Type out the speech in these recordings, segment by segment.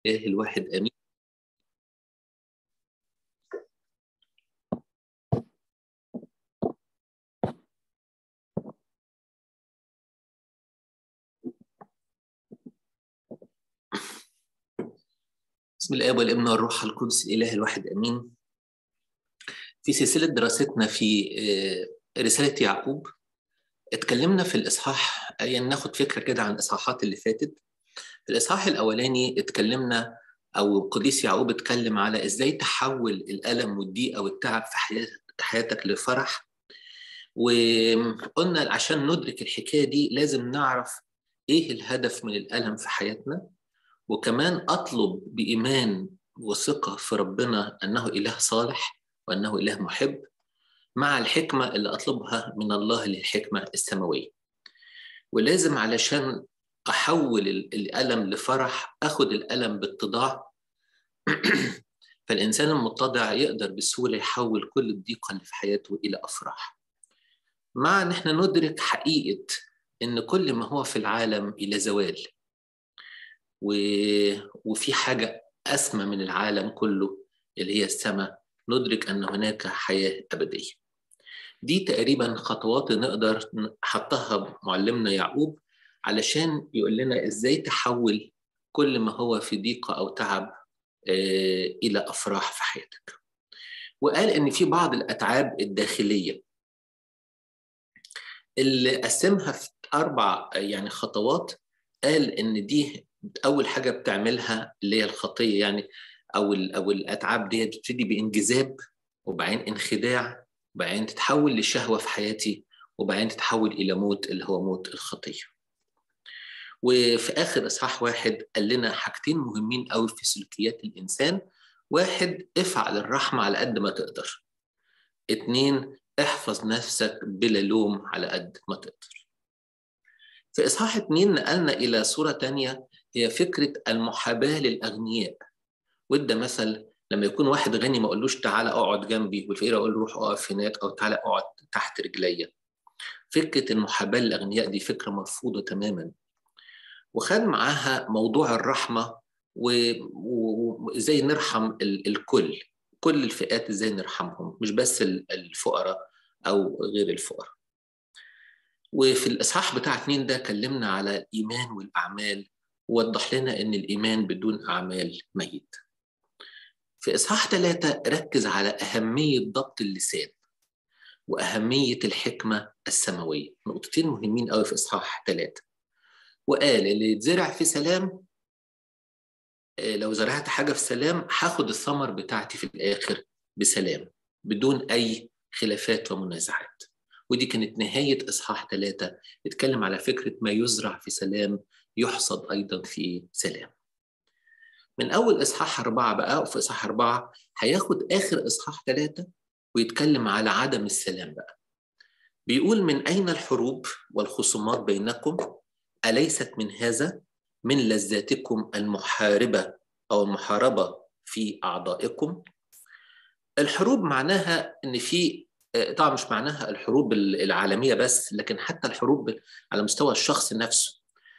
اله الواحد امين بسم الاب والابن والروح القدس الاله الواحد امين في سلسله دراستنا في رساله يعقوب اتكلمنا في الاصحاح يعني ناخد فكره كده عن الاصحاحات اللي فاتت في الاصحاح الاولاني اتكلمنا او القديس يعقوب اتكلم على ازاي تحول الالم والضيقه والتعب في حياتك حياتك لفرح وقلنا عشان ندرك الحكايه دي لازم نعرف ايه الهدف من الالم في حياتنا وكمان اطلب بايمان وثقه في ربنا انه اله صالح وانه اله محب مع الحكمه اللي اطلبها من الله للحكمه السماويه ولازم علشان احول الالم لفرح اخد الالم باتضاع فالانسان المتضع يقدر بسهوله يحول كل الضيقه اللي في حياته الى افراح مع ان احنا ندرك حقيقه ان كل ما هو في العالم الى زوال و... وفي حاجه اسمى من العالم كله اللي هي السماء ندرك ان هناك حياه ابديه دي تقريبا خطوات نقدر حطها معلمنا يعقوب علشان يقول لنا ازاي تحول كل ما هو في ضيقه او تعب الى افراح في حياتك وقال ان في بعض الاتعاب الداخليه اللي قسمها في اربع يعني خطوات قال ان دي اول حاجه بتعملها اللي هي الخطيه يعني او او الاتعاب دي بتبتدي بانجذاب وبعدين انخداع وبعدين تتحول لشهوه في حياتي وبعدين تتحول الى موت اللي هو موت الخطيه وفي اخر اصحاح واحد قال لنا حاجتين مهمين قوي في سلوكيات الانسان واحد افعل الرحمه على قد ما تقدر اتنين احفظ نفسك بلا لوم على قد ما تقدر في اصحاح اتنين نقلنا الى صوره تانية هي فكره المحاباه للاغنياء وده مثل لما يكون واحد غني ما اقولوش تعالى اقعد جنبي والفقير اقول له روح اقف هناك او تعالى اقعد تحت رجليا فكره المحاباه للاغنياء دي فكره مرفوضه تماما وخد معاها موضوع الرحمه وازاي نرحم الكل كل الفئات ازاي نرحمهم مش بس الفقراء او غير الفقراء وفي الاصحاح بتاع اتنين ده كلمنا على الايمان والاعمال ووضح لنا ان الايمان بدون اعمال ميت في اصحاح ثلاثة ركز على اهميه ضبط اللسان واهميه الحكمه السماويه نقطتين مهمين قوي في اصحاح ثلاثة وقال اللي يتزرع في سلام لو زرعت حاجه في سلام هاخد الثمر بتاعتي في الاخر بسلام بدون اي خلافات ومنازعات ودي كانت نهايه اصحاح ثلاثة اتكلم على فكره ما يزرع في سلام يحصد ايضا في سلام من اول اصحاح اربعه بقى وفي اصحاح اربعه هياخد اخر اصحاح ثلاثة ويتكلم على عدم السلام بقى بيقول من اين الحروب والخصومات بينكم اليست من هذا من لذاتكم المحاربه او المحاربه في اعضائكم الحروب معناها ان في طبعا مش معناها الحروب العالميه بس لكن حتى الحروب على مستوى الشخص نفسه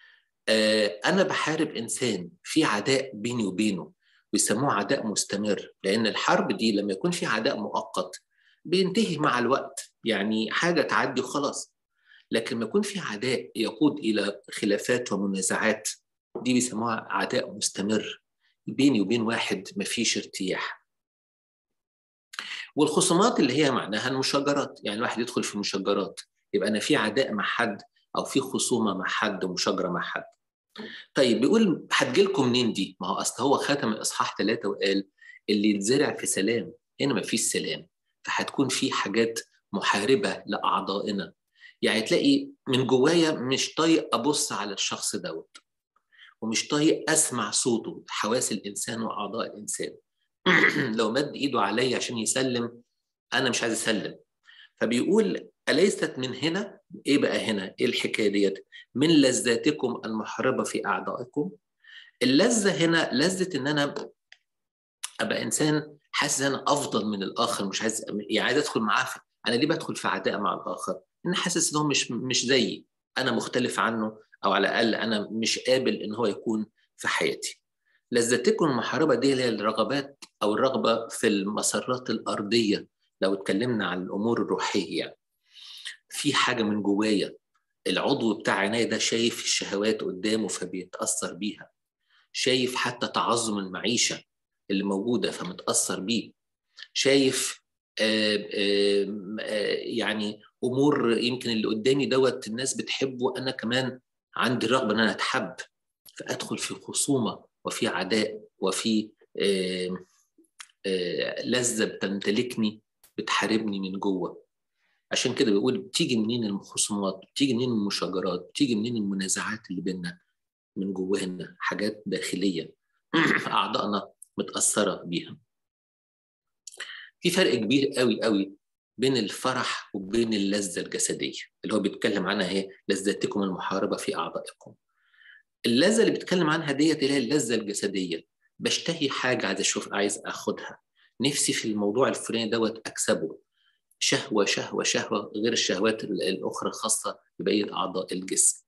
انا بحارب انسان في عداء بيني وبينه بيسموه عداء مستمر لان الحرب دي لما يكون في عداء مؤقت بينتهي مع الوقت يعني حاجه تعدي وخلاص لكن لما يكون في عداء يقود الى خلافات ومنازعات دي بيسموها عداء مستمر بيني وبين واحد مفيش ارتياح والخصومات اللي هي معناها المشاجرات يعني الواحد يدخل في مشاجرات يبقى انا في عداء مع حد او في خصومه مع حد ومشاجره مع حد طيب بيقول هتجيلكم منين دي ما هو اصل هو ختم الاصحاح ثلاثة وقال اللي يتزرع في سلام هنا ما فيش سلام فهتكون في حاجات محاربه لاعضائنا يعني تلاقي من جوايا مش طايق ابص على الشخص دوت ومش طايق اسمع صوته حواس الانسان واعضاء الانسان لو مد ايده عليا عشان يسلم انا مش عايز اسلم فبيقول اليست من هنا ايه بقى هنا ايه الحكايه ديت من لذاتكم المحاربه في اعضائكم اللذه هنا لذه ان انا ابقى انسان حاسس ان انا افضل من الاخر مش عايز يعني عايز ادخل معاه في انا ليه بدخل في عداء مع الاخر ان حاسس ان هو مش مش زيي انا مختلف عنه او على الاقل انا مش قابل ان هو يكون في حياتي لذتكم المحاربة دي هي الرغبات أو الرغبة في المسارات الأرضية لو اتكلمنا عن الأمور الروحية يعني. في حاجة من جوايا العضو بتاع عيني ده شايف الشهوات قدامه فبيتأثر بيها شايف حتى تعظم المعيشة اللي موجودة فمتأثر بيه شايف آآ آآ يعني أمور يمكن اللي قدامي دوت الناس بتحبه أنا كمان عندي الرغبة إن أنا أتحب فأدخل في خصومة وفي عداء وفي لذة بتمتلكني بتحاربني من جوه عشان كده بيقول بتيجي منين الخصومات بتيجي منين المشاجرات بتيجي منين المنازعات اللي بيننا من جوانا حاجات داخليه اعضائنا متاثره بيها في فرق كبير قوي قوي بين الفرح وبين اللذه الجسديه اللي هو بيتكلم عنها هي لذتكم المحاربه في اعضائكم اللذه اللي بيتكلم عنها ديت اللي هي اللذه الجسديه بشتهي حاجه عايز اشوف عايز اخدها نفسي في الموضوع الفلاني دوت اكسبه شهوه شهوه شهوه غير الشهوات الاخرى الخاصه ببقيه اعضاء الجسم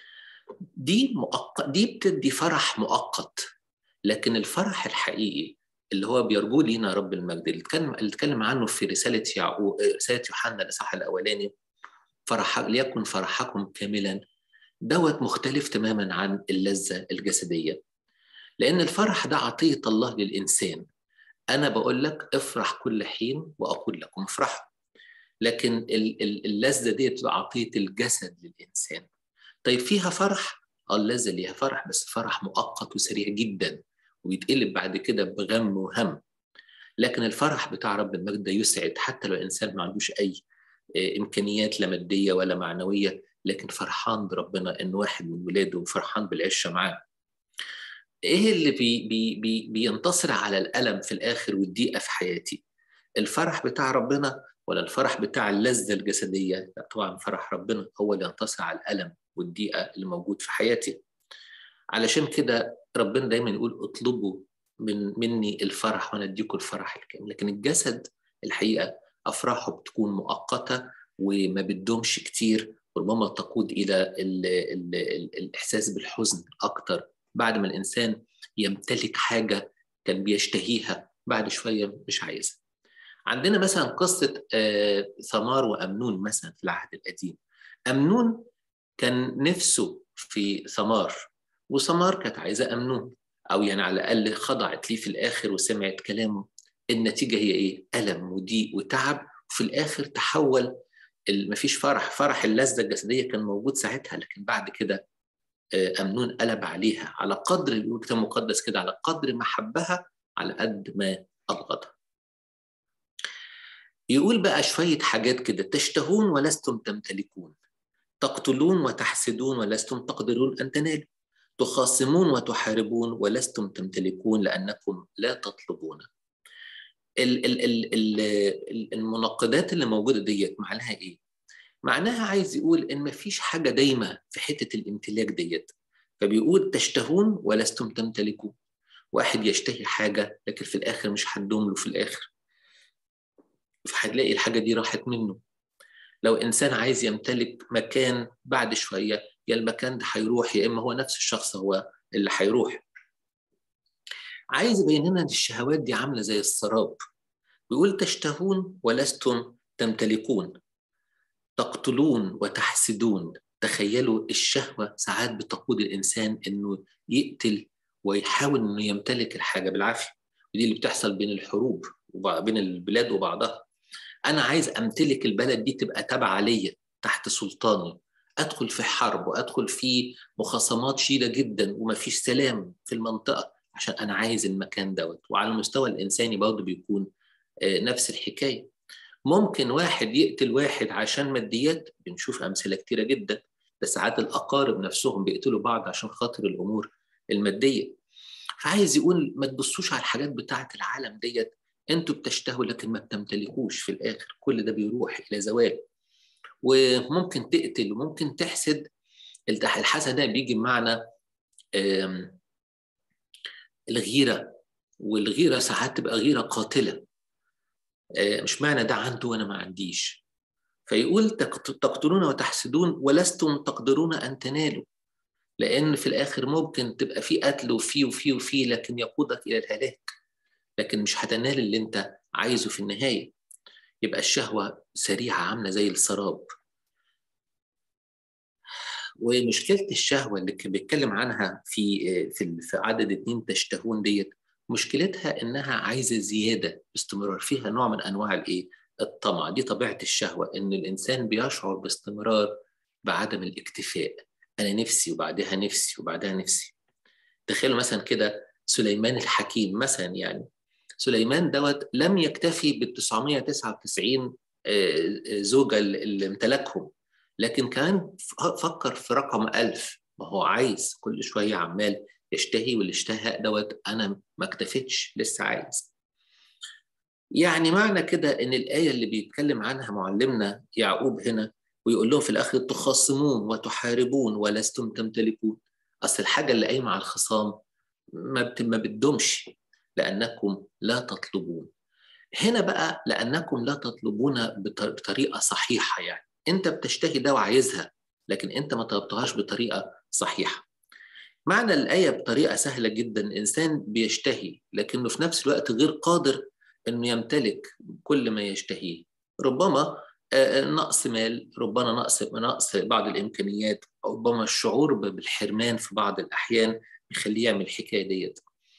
دي مؤقت دي بتدي فرح مؤقت لكن الفرح الحقيقي اللي هو بيرجوه لينا رب المجد اللي اتكلم اللي اتكلم عنه في رساله يعقوب رساله يوحنا الاصحاح الاولاني فرح ليكن فرحكم كاملا دوت مختلف تماما عن اللذه الجسديه لان الفرح ده عطيه الله للانسان انا بقول لك افرح كل حين واقول لكم افرحوا لكن اللذه دي بتبقى عطيه الجسد للانسان طيب فيها فرح اه اللذه ليها فرح بس فرح مؤقت وسريع جدا ويتقلب بعد كده بغم وهم لكن الفرح بتاع رب المجد ده يسعد حتى لو الانسان ما عندوش اي امكانيات لا ماديه ولا معنويه لكن فرحان بربنا ان واحد من ولاده وفرحان بالعشه معاه ايه اللي بي بي بي بينتصر على الالم في الاخر والضيقه في حياتي الفرح بتاع ربنا ولا الفرح بتاع اللذه الجسديه لا طبعا فرح ربنا هو اللي ينتصر على الالم والضيقه اللي موجود في حياتي علشان كده ربنا دايما يقول اطلبوا من مني الفرح وانا اديكم الفرح الكامل لكن الجسد الحقيقه افراحه بتكون مؤقته وما بتدومش كتير وربما تقود الى ال ال ال الاحساس بالحزن اكتر بعد ما الانسان يمتلك حاجه كان بيشتهيها بعد شويه مش عايزها عندنا مثلا قصه ثمار وامنون مثلا في العهد القديم امنون كان نفسه في ثمار وثمار كانت عايزه امنون او يعني على الاقل خضعت ليه في الاخر وسمعت كلامه النتيجه هي ايه؟ الم وضيق وتعب وفي الاخر تحول مفيش فرح فرح اللذه الجسديه كان موجود ساعتها لكن بعد كده امنون قلب عليها على قدر الكتاب المقدس كده على قدر ما حبها على قد ما ابغضها يقول بقى شويه حاجات كده تشتهون ولستم تمتلكون تقتلون وتحسدون ولستم تقدرون ان تنالوا تخاصمون وتحاربون ولستم تمتلكون لانكم لا تطلبون ال ال ال ال المنقدات اللي موجوده ديت معناها ايه؟ معناها عايز يقول ان مفيش حاجه دايمه في حته الامتلاك ديت فبيقول تشتهون ولستم تمتلكون واحد يشتهي حاجه لكن في الاخر مش هتدوم له في الاخر فهتلاقي الحاجه دي راحت منه لو انسان عايز يمتلك مكان بعد شويه يا المكان ده هيروح يا اما هو نفس الشخص هو اللي هيروح عايز يبين لنا ان الشهوات دي عامله زي السراب بيقول تشتهون ولستم تمتلكون تقتلون وتحسدون تخيلوا الشهوه ساعات بتقود الانسان انه يقتل ويحاول انه يمتلك الحاجه بالعافيه ودي اللي بتحصل بين الحروب وبين البلاد وبعضها انا عايز امتلك البلد دي تبقى تابعه ليا تحت سلطاني ادخل في حرب وادخل في مخاصمات شديده جدا ومفيش سلام في المنطقه عشان انا عايز المكان دوت وعلى المستوى الانساني برضه بيكون نفس الحكايه ممكن واحد يقتل واحد عشان ماديات بنشوف امثله كتيره جدا ده ساعات الاقارب نفسهم بيقتلوا بعض عشان خاطر الامور الماديه فعايز يقول ما تبصوش على الحاجات بتاعه العالم ديت انتوا بتشتهوا لكن ما بتمتلكوش في الاخر كل ده بيروح الى زوال وممكن تقتل وممكن تحسد الحسد ده بيجي بمعنى الغيره والغيره ساعات تبقى غيره قاتله مش معنى ده عنده وانا ما عنديش فيقول تقتلون وتحسدون ولستم تقدرون ان تنالوا لان في الاخر ممكن تبقى في قتل وفي وفي وفي لكن يقودك الى الهلاك لكن مش هتنال اللي انت عايزه في النهايه يبقى الشهوه سريعه عامله زي السراب ومشكله الشهوه اللي بيتكلم عنها في في في عدد اتنين تشتهون ديت مشكلتها انها عايزه زياده باستمرار فيها نوع من انواع الايه؟ الطمع دي طبيعه الشهوه ان الانسان بيشعر باستمرار بعدم الاكتفاء انا نفسي وبعدها نفسي وبعدها نفسي تخيلوا مثلا كده سليمان الحكيم مثلا يعني سليمان دوت لم يكتفي بال 999 زوجة اللي امتلكهم لكن كان فكر في رقم ألف ما هو عايز كل شوية عمال يشتهي واللي اشتهى دوت أنا ما اكتفيتش لسه عايز يعني معنى كده إن الآية اللي بيتكلم عنها معلمنا يعقوب هنا ويقول لهم في الآخر تخاصمون وتحاربون ولستم تمتلكون أصل الحاجة اللي قايمة على الخصام ما ما بتدومش لأنكم لا تطلبون هنا بقى لأنكم لا تطلبون بطريقة صحيحة يعني أنت بتشتهي ده وعايزها لكن أنت ما طلبتهاش بطريقة صحيحة معنى الآية بطريقة سهلة جدا إنسان بيشتهي لكنه في نفس الوقت غير قادر أنه يمتلك كل ما يشتهيه ربما نقص مال ربما نقص نقص بعض الامكانيات ربما الشعور بالحرمان في بعض الاحيان يخليه يعمل الحكايه ديت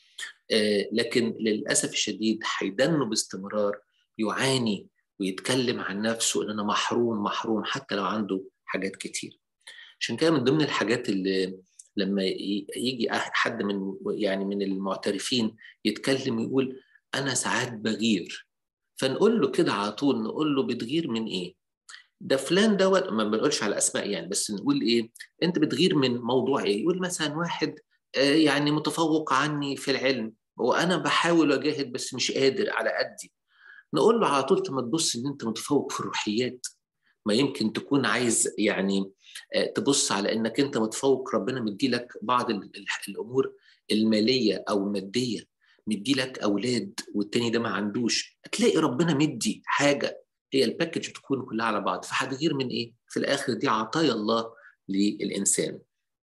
لكن للاسف الشديد هيدنه باستمرار يعاني ويتكلم عن نفسه ان انا محروم محروم حتى لو عنده حاجات كتير عشان كده من ضمن الحاجات اللي لما يجي حد من يعني من المعترفين يتكلم يقول انا ساعات بغير فنقول له كده على طول نقول له بتغير من ايه؟ ده فلان دوت ما بنقولش على اسماء يعني بس نقول ايه؟ انت بتغير من موضوع ايه؟ يقول مثلا واحد آه يعني متفوق عني في العلم وانا بحاول اجاهد بس مش قادر على قدي. نقول له على طول ما تبص ان انت متفوق في الروحيات ما يمكن تكون عايز يعني آه تبص على انك انت متفوق ربنا مديلك بعض الامور الماليه او الماديه مدي لك اولاد والتاني ده ما عندوش هتلاقي ربنا مدي حاجه هي الباكج بتكون كلها على بعض فهتغير من ايه؟ في الاخر دي عطايا الله للانسان.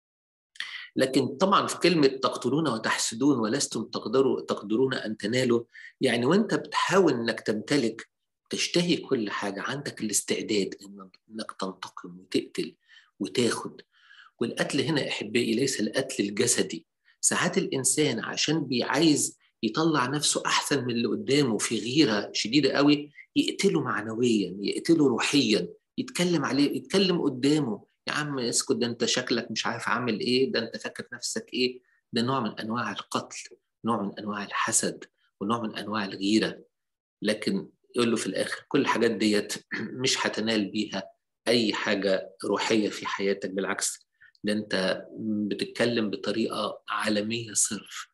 لكن طبعا في كلمه تقتلون وتحسدون ولستم تقدروا تقدرون ان تنالوا يعني وانت بتحاول انك تمتلك تشتهي كل حاجه عندك الاستعداد انك تنتقم وتقتل وتاخد والقتل هنا احبائي ليس القتل الجسدي ساعات الانسان عشان بيعايز يطلع نفسه احسن من اللي قدامه في غيره شديده قوي يقتله معنويا يقتله روحيا يتكلم عليه يتكلم قدامه يا عم اسكت ده انت شكلك مش عارف عامل ايه ده انت فاكر نفسك ايه ده نوع من انواع القتل نوع من انواع الحسد ونوع من انواع الغيره لكن يقول له في الاخر كل الحاجات ديت مش هتنال بيها اي حاجه روحيه في حياتك بالعكس ده انت بتتكلم بطريقه عالميه صرف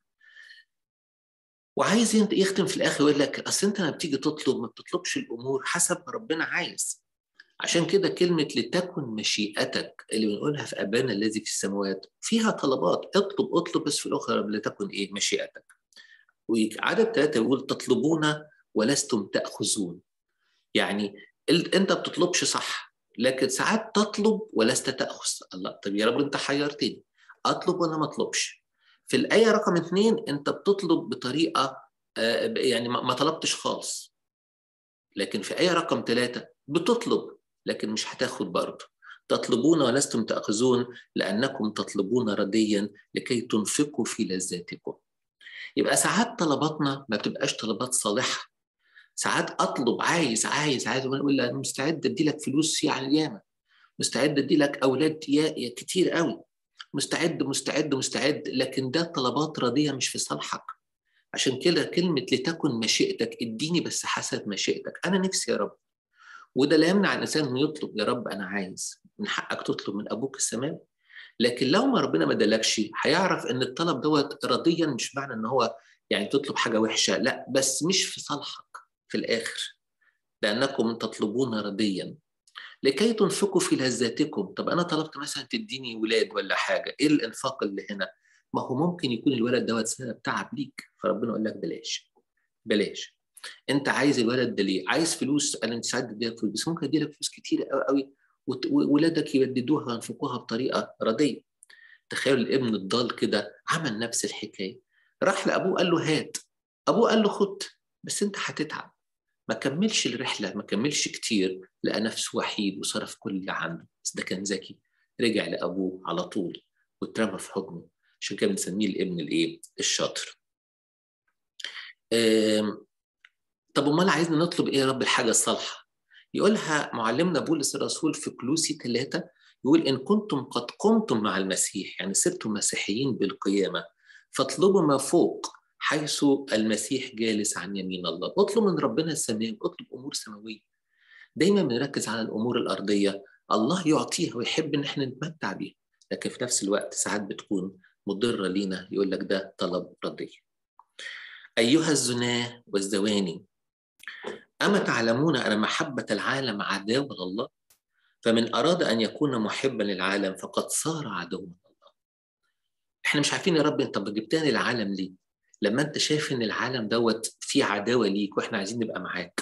وعايز يختم في الاخر يقول لك اصل انت لما بتيجي تطلب ما بتطلبش الامور حسب ما ربنا عايز عشان كده كلمة لتكن مشيئتك اللي بنقولها في أبانا الذي في السماوات فيها طلبات اطلب اطلب بس في الأخرى لتكن إيه مشيئتك وعدد ثلاثة يقول تطلبون ولستم تأخذون يعني أنت بتطلبش صح لكن ساعات تطلب ولست تأخذ الله طب يا رب أنت حيرتني أطلب ولا ما أطلبش في الآية رقم اثنين أنت بتطلب بطريقة يعني ما طلبتش خالص لكن في آية رقم ثلاثة بتطلب لكن مش هتاخد برضه تطلبون ولستم تأخذون لأنكم تطلبون رديا لكي تنفقوا في لذاتكم يبقى ساعات طلباتنا ما بتبقاش طلبات صالحة ساعات أطلب عايز عايز عايز وأنا أقول أنا مستعد أدي لك فلوس يعني ياما مستعد أدي لك أولاد يا كتير قوي مستعد مستعد مستعد لكن ده طلبات راضية مش في صالحك عشان كده كلمة لتكن مشيئتك اديني بس حسب مشيئتك أنا نفسي يا رب وده لا يمنع الإنسان إنه يطلب يا رب أنا عايز من حقك تطلب من أبوك السماوي لكن لو ما ربنا ما ادالكش هيعرف إن الطلب دوت راضيا مش معنى إن هو يعني تطلب حاجة وحشة لا بس مش في صالحك في الآخر لأنكم تطلبون رديا لكي تنفقوا في لذاتكم طب أنا طلبت مثلا تديني ولاد ولا حاجة إيه الإنفاق اللي هنا ما هو ممكن يكون الولد دوت سبب تعب ليك فربنا يقول لك بلاش بلاش انت عايز الولد ده ليه عايز فلوس انا مش ساعات اديلك فلوس بس ممكن اديلك فلوس كتير قوي قوي وولادك يبددوها وينفقوها بطريقه رديه تخيلوا الابن الضال كده عمل نفس الحكايه راح لابوه قال له هات ابوه قال له خد بس انت هتتعب ما كملش الرحله ما كملش كتير لقى نفسه وحيد وصرف كل اللي عنده بس ده كان ذكي رجع لابوه على طول واترمى في حضنه عشان كده بنسميه الابن الايه الشاطر طب امال عايزنا نطلب ايه يا رب الحاجه الصالحه يقولها معلمنا بولس الرسول في كلوسي ثلاثة يقول إن كنتم قد قمتم مع المسيح يعني صرتم مسيحيين بالقيامة فاطلبوا ما فوق حيث المسيح جالس عن يمين الله اطلب من ربنا السماوي اطلب أمور سماوية دايما بنركز على الأمور الأرضية الله يعطيها ويحب إن احنا نتمتع بيها لكن في نفس الوقت ساعات بتكون مضرة لينا يقول لك ده طلب رضي أيها الزناة والزواني أما تعلمون أن محبة العالم عداوة لله فمن أراد أن يكون محبا للعالم فقد صار عدوا لله احنا مش عارفين يا رب انت جبتني العالم ليه لما انت شايف ان العالم دوت فيه عداوة ليك واحنا عايزين نبقى معاك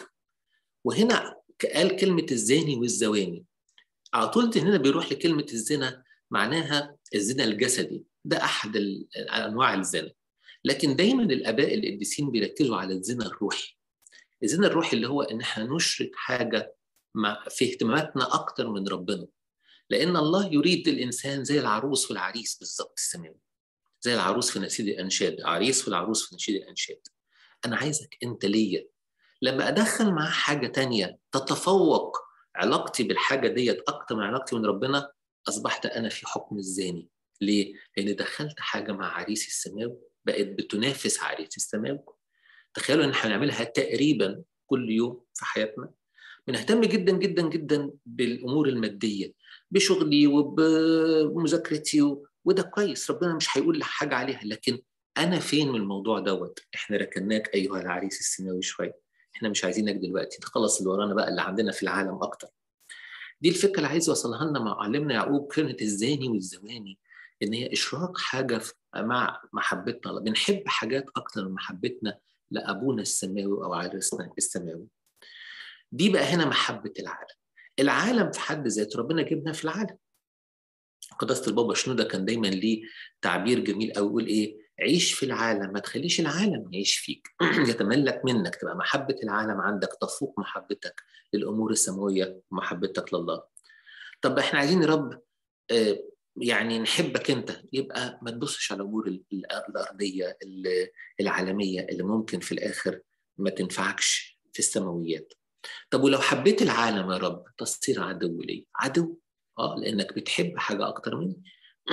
وهنا قال كلمة الزاني والزواني على طول هنا بيروح لكلمة الزنا معناها الزنا الجسدي ده أحد أنواع الزنا لكن دايما الآباء القديسين بيركزوا على الزنا الروحي الزنا الروحي اللي هو ان احنا نشرك حاجه مع في اهتماماتنا اكتر من ربنا لان الله يريد الانسان زي العروس والعريس بالظبط السماوي زي العروس في نشيد الانشاد عريس والعروس في نشيد الانشاد انا عايزك انت ليا لما ادخل معاه حاجه تانية تتفوق علاقتي بالحاجه ديت اكتر من علاقتي من ربنا اصبحت انا في حكم الزاني ليه؟ لان دخلت حاجه مع عريسي السماوي بقت بتنافس عريسي السماوي تخيلوا ان احنا بنعملها تقريبا كل يوم في حياتنا بنهتم جدا جدا جدا بالامور الماديه بشغلي وبمذاكرتي وده كويس ربنا مش هيقول لك حاجه عليها لكن انا فين من الموضوع دوت احنا ركناك ايها العريس السماوي شويه احنا مش عايزينك دلوقتي تخلص اللي ورانا بقى اللي عندنا في العالم اكتر دي الفكره اللي عايز اوصلها لنا مع معلمنا يعقوب كلمه الزاني والزواني ان هي اشراك حاجه مع محبتنا بنحب حاجات اكتر من محبتنا لابونا السماوي او عريسنا السماوي دي بقى هنا محبه العالم العالم في حد ذاته ربنا جبنا في العالم قداسه البابا شنوده كان دايما ليه تعبير جميل قوي يقول ايه عيش في العالم ما تخليش العالم يعيش فيك يتملك منك تبقى محبه العالم عندك تفوق محبتك للامور السماويه ومحبتك لله طب احنا عايزين يا رب يعني نحبك انت يبقى ما تبصش على الامور الارضيه العالميه اللي ممكن في الاخر ما تنفعكش في السماويات طب ولو حبيت العالم يا رب تصير عدو لي عدو اه لانك بتحب حاجه اكتر مني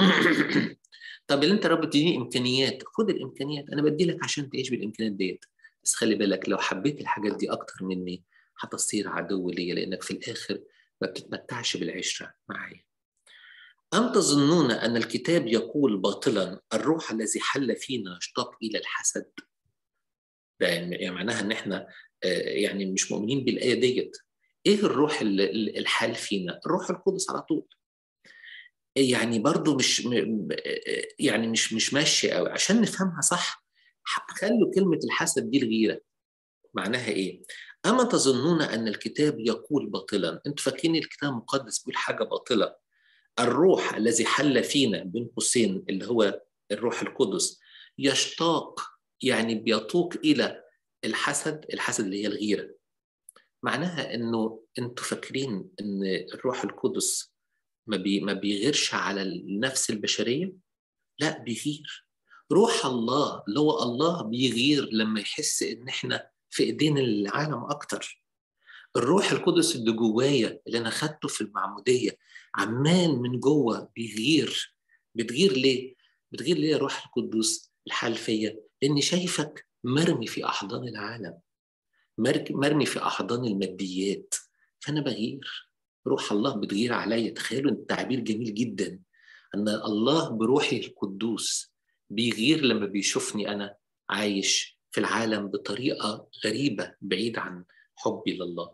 طب اللي انت رب تديني امكانيات خد الامكانيات انا بدي لك عشان تعيش بالامكانيات ديت بس خلي بالك لو حبيت الحاجات دي اكتر مني هتصير عدو ليا لانك في الاخر ما بتتمتعش بالعشره معايا أم تظنون أن الكتاب يقول باطلا الروح الذي حل فينا يشتاق إلى الحسد ده يعني معناها ان احنا يعني مش مؤمنين بالايه ديت ايه الروح الحال فينا الروح القدس على طول يعني برضو مش يعني مش مش ماشيه قوي عشان نفهمها صح خلوا كلمه الحسد دي الغيره معناها ايه اما تظنون ان الكتاب يقول باطلا انتوا فاكرين الكتاب المقدس بيقول حاجه باطله الروح الذي حل فينا بين قوسين اللي هو الروح القدس يشتاق يعني بيطوق الى الحسد الحسد اللي هي الغيره معناها انه انتوا فاكرين ان الروح القدس ما بي ما بيغيرش على النفس البشريه لا بيغير روح الله اللي هو الله بيغير لما يحس ان احنا في ايدين العالم اكتر الروح القدس اللي جوايا اللي انا خدته في المعموديه عمال من جوه بيغير بتغير ليه بتغير ليه يا روح القدس الحال فيا لاني شايفك مرمي في احضان العالم مرمي في احضان الماديات فانا بغير روح الله بتغير عليا تخيلوا التعبير جميل جدا ان الله بروحه القدوس بيغير لما بيشوفني انا عايش في العالم بطريقه غريبه بعيد عن حبي لله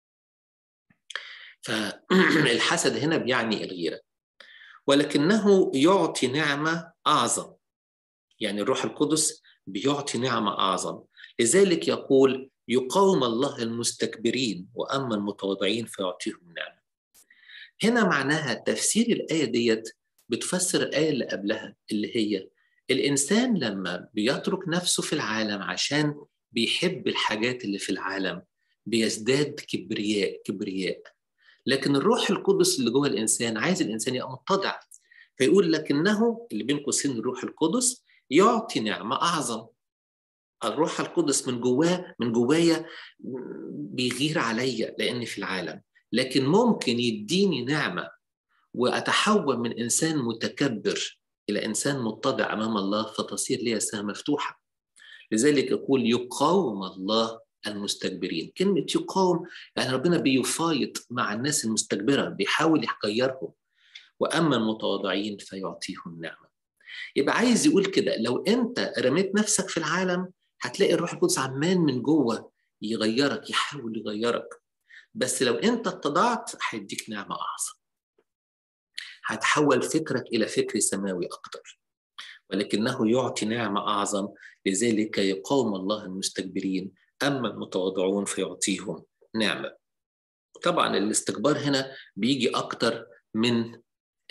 فالحسد هنا بيعني الغيره ولكنه يعطي نعمه اعظم يعني الروح القدس بيعطي نعمه اعظم لذلك يقول يقاوم الله المستكبرين واما المتواضعين فيعطيهم نعمه هنا معناها تفسير الايه ديت بتفسر الآية اللي قبلها اللي هي الإنسان لما بيترك نفسه في العالم عشان بيحب الحاجات اللي في العالم بيزداد كبرياء كبرياء لكن الروح القدس اللي جوه الإنسان عايز الإنسان يبقى متضع فيقول لكنه اللي بين قوسين الروح القدس يعطي نعمة أعظم الروح القدس من جواه من جوايا بيغير عليا لاني في العالم لكن ممكن يديني نعمه واتحول من انسان متكبر الى انسان متضع امام الله فتصير لي سهم مفتوحه لذلك يقول يقاوم الله المستكبرين كلمة يقاوم يعني ربنا بيفايط مع الناس المستكبرة بيحاول يغيرهم وأما المتواضعين فيعطيهم نعمة يبقى عايز يقول كده لو أنت رميت نفسك في العالم هتلاقي الروح القدس عمال من جوه يغيرك يحاول يغيرك بس لو انت اتضعت هيديك نعمه اعظم هتحول فكرك الى فكر سماوي اكتر ولكنه يعطي نعمه اعظم لذلك يقاوم الله المستكبرين اما المتواضعون فيعطيهم نعمه طبعا الاستكبار هنا بيجي اكتر من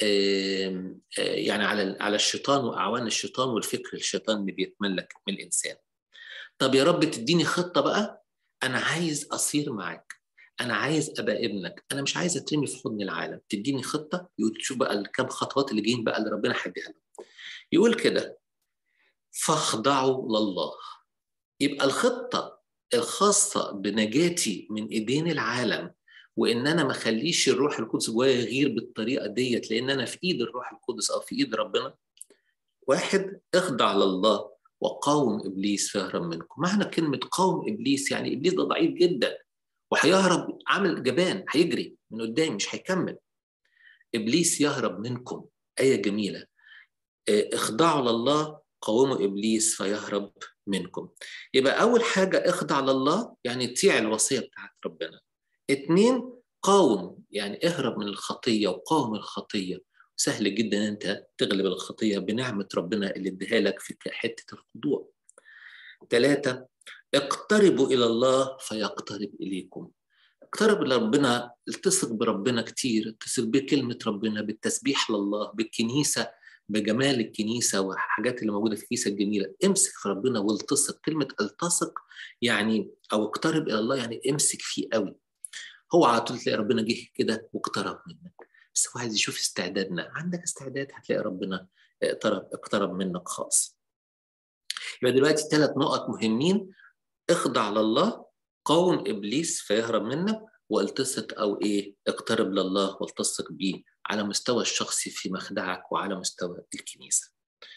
يعني على على الشيطان واعوان الشيطان والفكر الشيطان اللي بيتملك من الانسان طب يا رب تديني خطة بقى أنا عايز أصير معاك أنا عايز أبقى ابنك أنا مش عايز أترمي في حضن العالم تديني خطة يقول شوف بقى الكام خطوات اللي جايين بقى اللي ربنا هيديها لهم يقول كده فاخضعوا لله يبقى الخطة الخاصة بنجاتي من إيدين العالم وإن أنا ما أخليش الروح القدس جوايا يغير بالطريقة ديت لأن أنا في إيد الروح القدس أو في إيد ربنا واحد اخضع لله وقاوم ابليس فيهرب منكم معنى كلمه قاوم ابليس يعني ابليس ده ضعيف جدا وهيهرب عامل جبان هيجري من قدام مش هيكمل ابليس يهرب منكم ايه جميله اخضعوا لله قاوموا ابليس فيهرب منكم يبقى اول حاجه اخضع لله يعني تطيع الوصيه بتاعت ربنا اتنين قاوم يعني اهرب من الخطيه وقاوم الخطيه سهل جدا انت تغلب الخطيه بنعمه ربنا اللي اديها لك في حته الخضوع. ثلاثه اقتربوا الى الله فيقترب اليكم. اقترب لربنا التصق بربنا كتير اتصل بكلمه ربنا بالتسبيح لله بالكنيسه بجمال الكنيسه والحاجات اللي موجوده في الكنيسه الجميله امسك في ربنا والتصق كلمه التصق يعني او اقترب الى الله يعني امسك فيه قوي هو على طول تلاقي ربنا جه كده واقترب منك بس هو عايز يشوف استعدادنا عندك استعداد هتلاقي ربنا اقترب اقترب منك خالص يبقى دلوقتي ثلاث نقط مهمين اخضع لله قاوم ابليس فيهرب منك والتصق او ايه اقترب لله والتصق بيه على مستوى الشخصي في مخدعك وعلى مستوى الكنيسه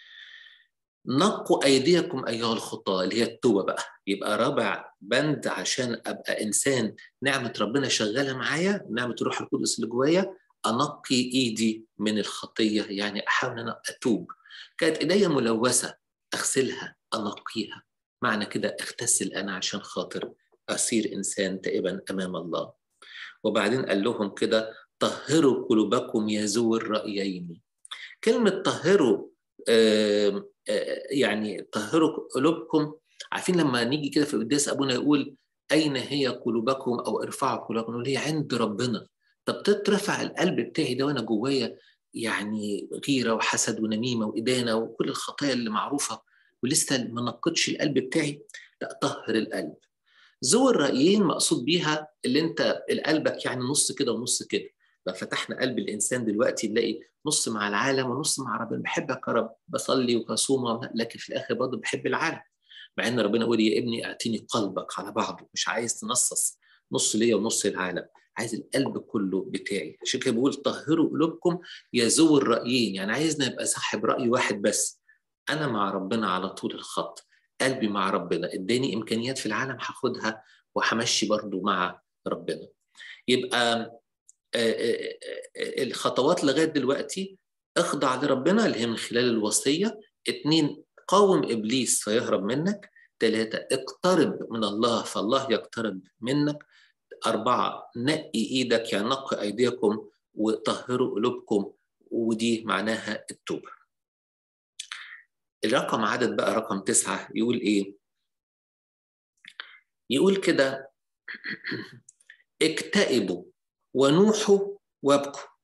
نقوا ايديكم ايها الخطاه اللي هي التوبه بقى يبقى رابع بند عشان ابقى انسان نعمه ربنا شغاله معايا نعمه الروح القدس اللي جوايا انقي ايدي من الخطيه يعني احاول ان انا اتوب كانت ايديا ملوثه اغسلها انقيها معنى كده اغتسل انا عشان خاطر اصير انسان تائبا امام الله وبعدين قال لهم كده طهروا قلوبكم يا ذو الرايين كلمه طهروا آآ آآ يعني طهروا قلوبكم عارفين لما نيجي كده في القداس ابونا يقول اين هي قلوبكم او ارفعوا قلوبكم نقول هي عند ربنا طب تترفع القلب بتاعي ده وانا جوايا يعني غيره وحسد ونميمه وادانه وكل الخطايا اللي معروفه ولسه ما نقتش القلب بتاعي لا طهر القلب ذو الرايين مقصود بيها اللي انت قلبك يعني نص كده ونص كده لو فتحنا قلب الانسان دلوقتي نلاقي نص مع العالم ونص مع ربنا بحبك يا رب بصلي وكصوم لكن في الاخر برضه بحب العالم مع ان ربنا يقول يا ابني اعطيني قلبك على بعضه مش عايز تنصص نص ليا ونص العالم عايز القلب كله بتاعي عشان كده بيقول طهروا قلوبكم يا ذو الرايين يعني عايزنا نبقى صاحب راي واحد بس انا مع ربنا على طول الخط قلبي مع ربنا اداني امكانيات في العالم هاخدها وهمشي برضو مع ربنا يبقى الخطوات لغايه دلوقتي اخضع لربنا اللي هي من خلال الوصيه اتنين قاوم ابليس فيهرب منك ثلاثة اقترب من الله فالله يقترب منك أربعة نقي إيدك يعني نقي أيديكم وطهروا قلوبكم ودي معناها التوبة الرقم عدد بقى رقم تسعة يقول إيه يقول كده اكتئبوا ونوحوا وابكوا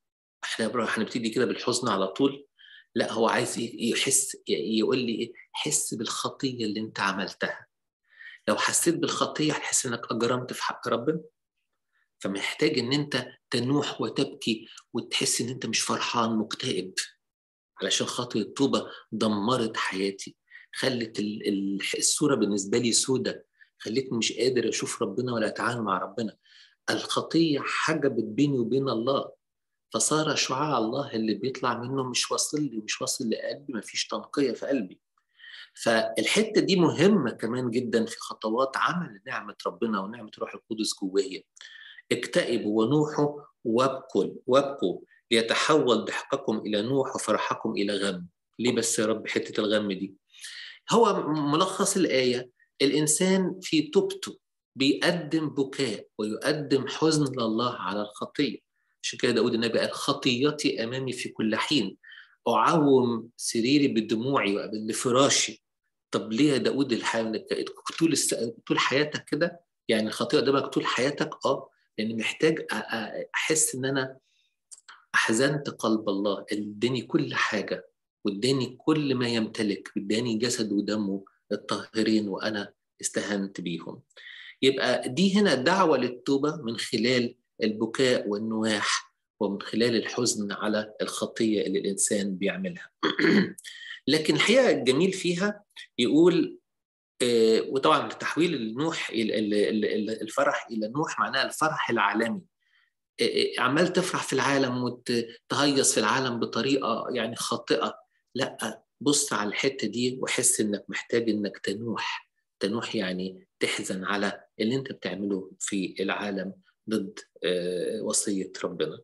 احنا هنبتدي كده بالحزن على طول لا هو عايز يحس يقول لي ايه حس بالخطيه اللي انت عملتها لو حسيت بالخطيه هتحس انك اجرمت في حق ربنا فمحتاج ان انت تنوح وتبكي وتحس ان انت مش فرحان مكتئب علشان خاطر التوبه دمرت حياتي خلت الصوره بالنسبه لي سودة خلتني مش قادر اشوف ربنا ولا اتعامل مع ربنا الخطيه حجبت بيني وبين الله فصار شعاع الله اللي بيطلع منه مش واصل لي مش واصل لقلبي مفيش تنقيه في قلبي فالحته دي مهمه كمان جدا في خطوات عمل نعمه ربنا ونعمه روح القدس جوايا اكتئبوا ونوحوا وابكوا وابكوا ليتحول ضحككم الى نوح وفرحكم الى غم ليه بس يا رب حته الغم دي هو ملخص الايه الانسان في توبته بيقدم بكاء ويقدم حزن لله على الخطيه عشان كده داود النبي قال خطيتي امامي في كل حين اعوم سريري بدموعي وابل فراشي طب ليه يا داود الحياه طول طول حياتك كده يعني الخطيئه قدامك طول حياتك اه لان محتاج احس ان انا احزنت قلب الله اداني كل حاجه واداني كل ما يمتلك اداني جسد ودمه الطاهرين وانا استهنت بيهم يبقى دي هنا دعوه للتوبه من خلال البكاء والنواح ومن خلال الحزن على الخطيه اللي الانسان بيعملها لكن الحقيقه الجميل فيها يقول وطبعا تحويل النوح الفرح الى نوح معناها الفرح العالمي عمال تفرح في العالم وتهيص في العالم بطريقه يعني خاطئه لا بص على الحته دي وحس انك محتاج انك تنوح تنوح يعني تحزن على اللي انت بتعمله في العالم ضد وصيه ربنا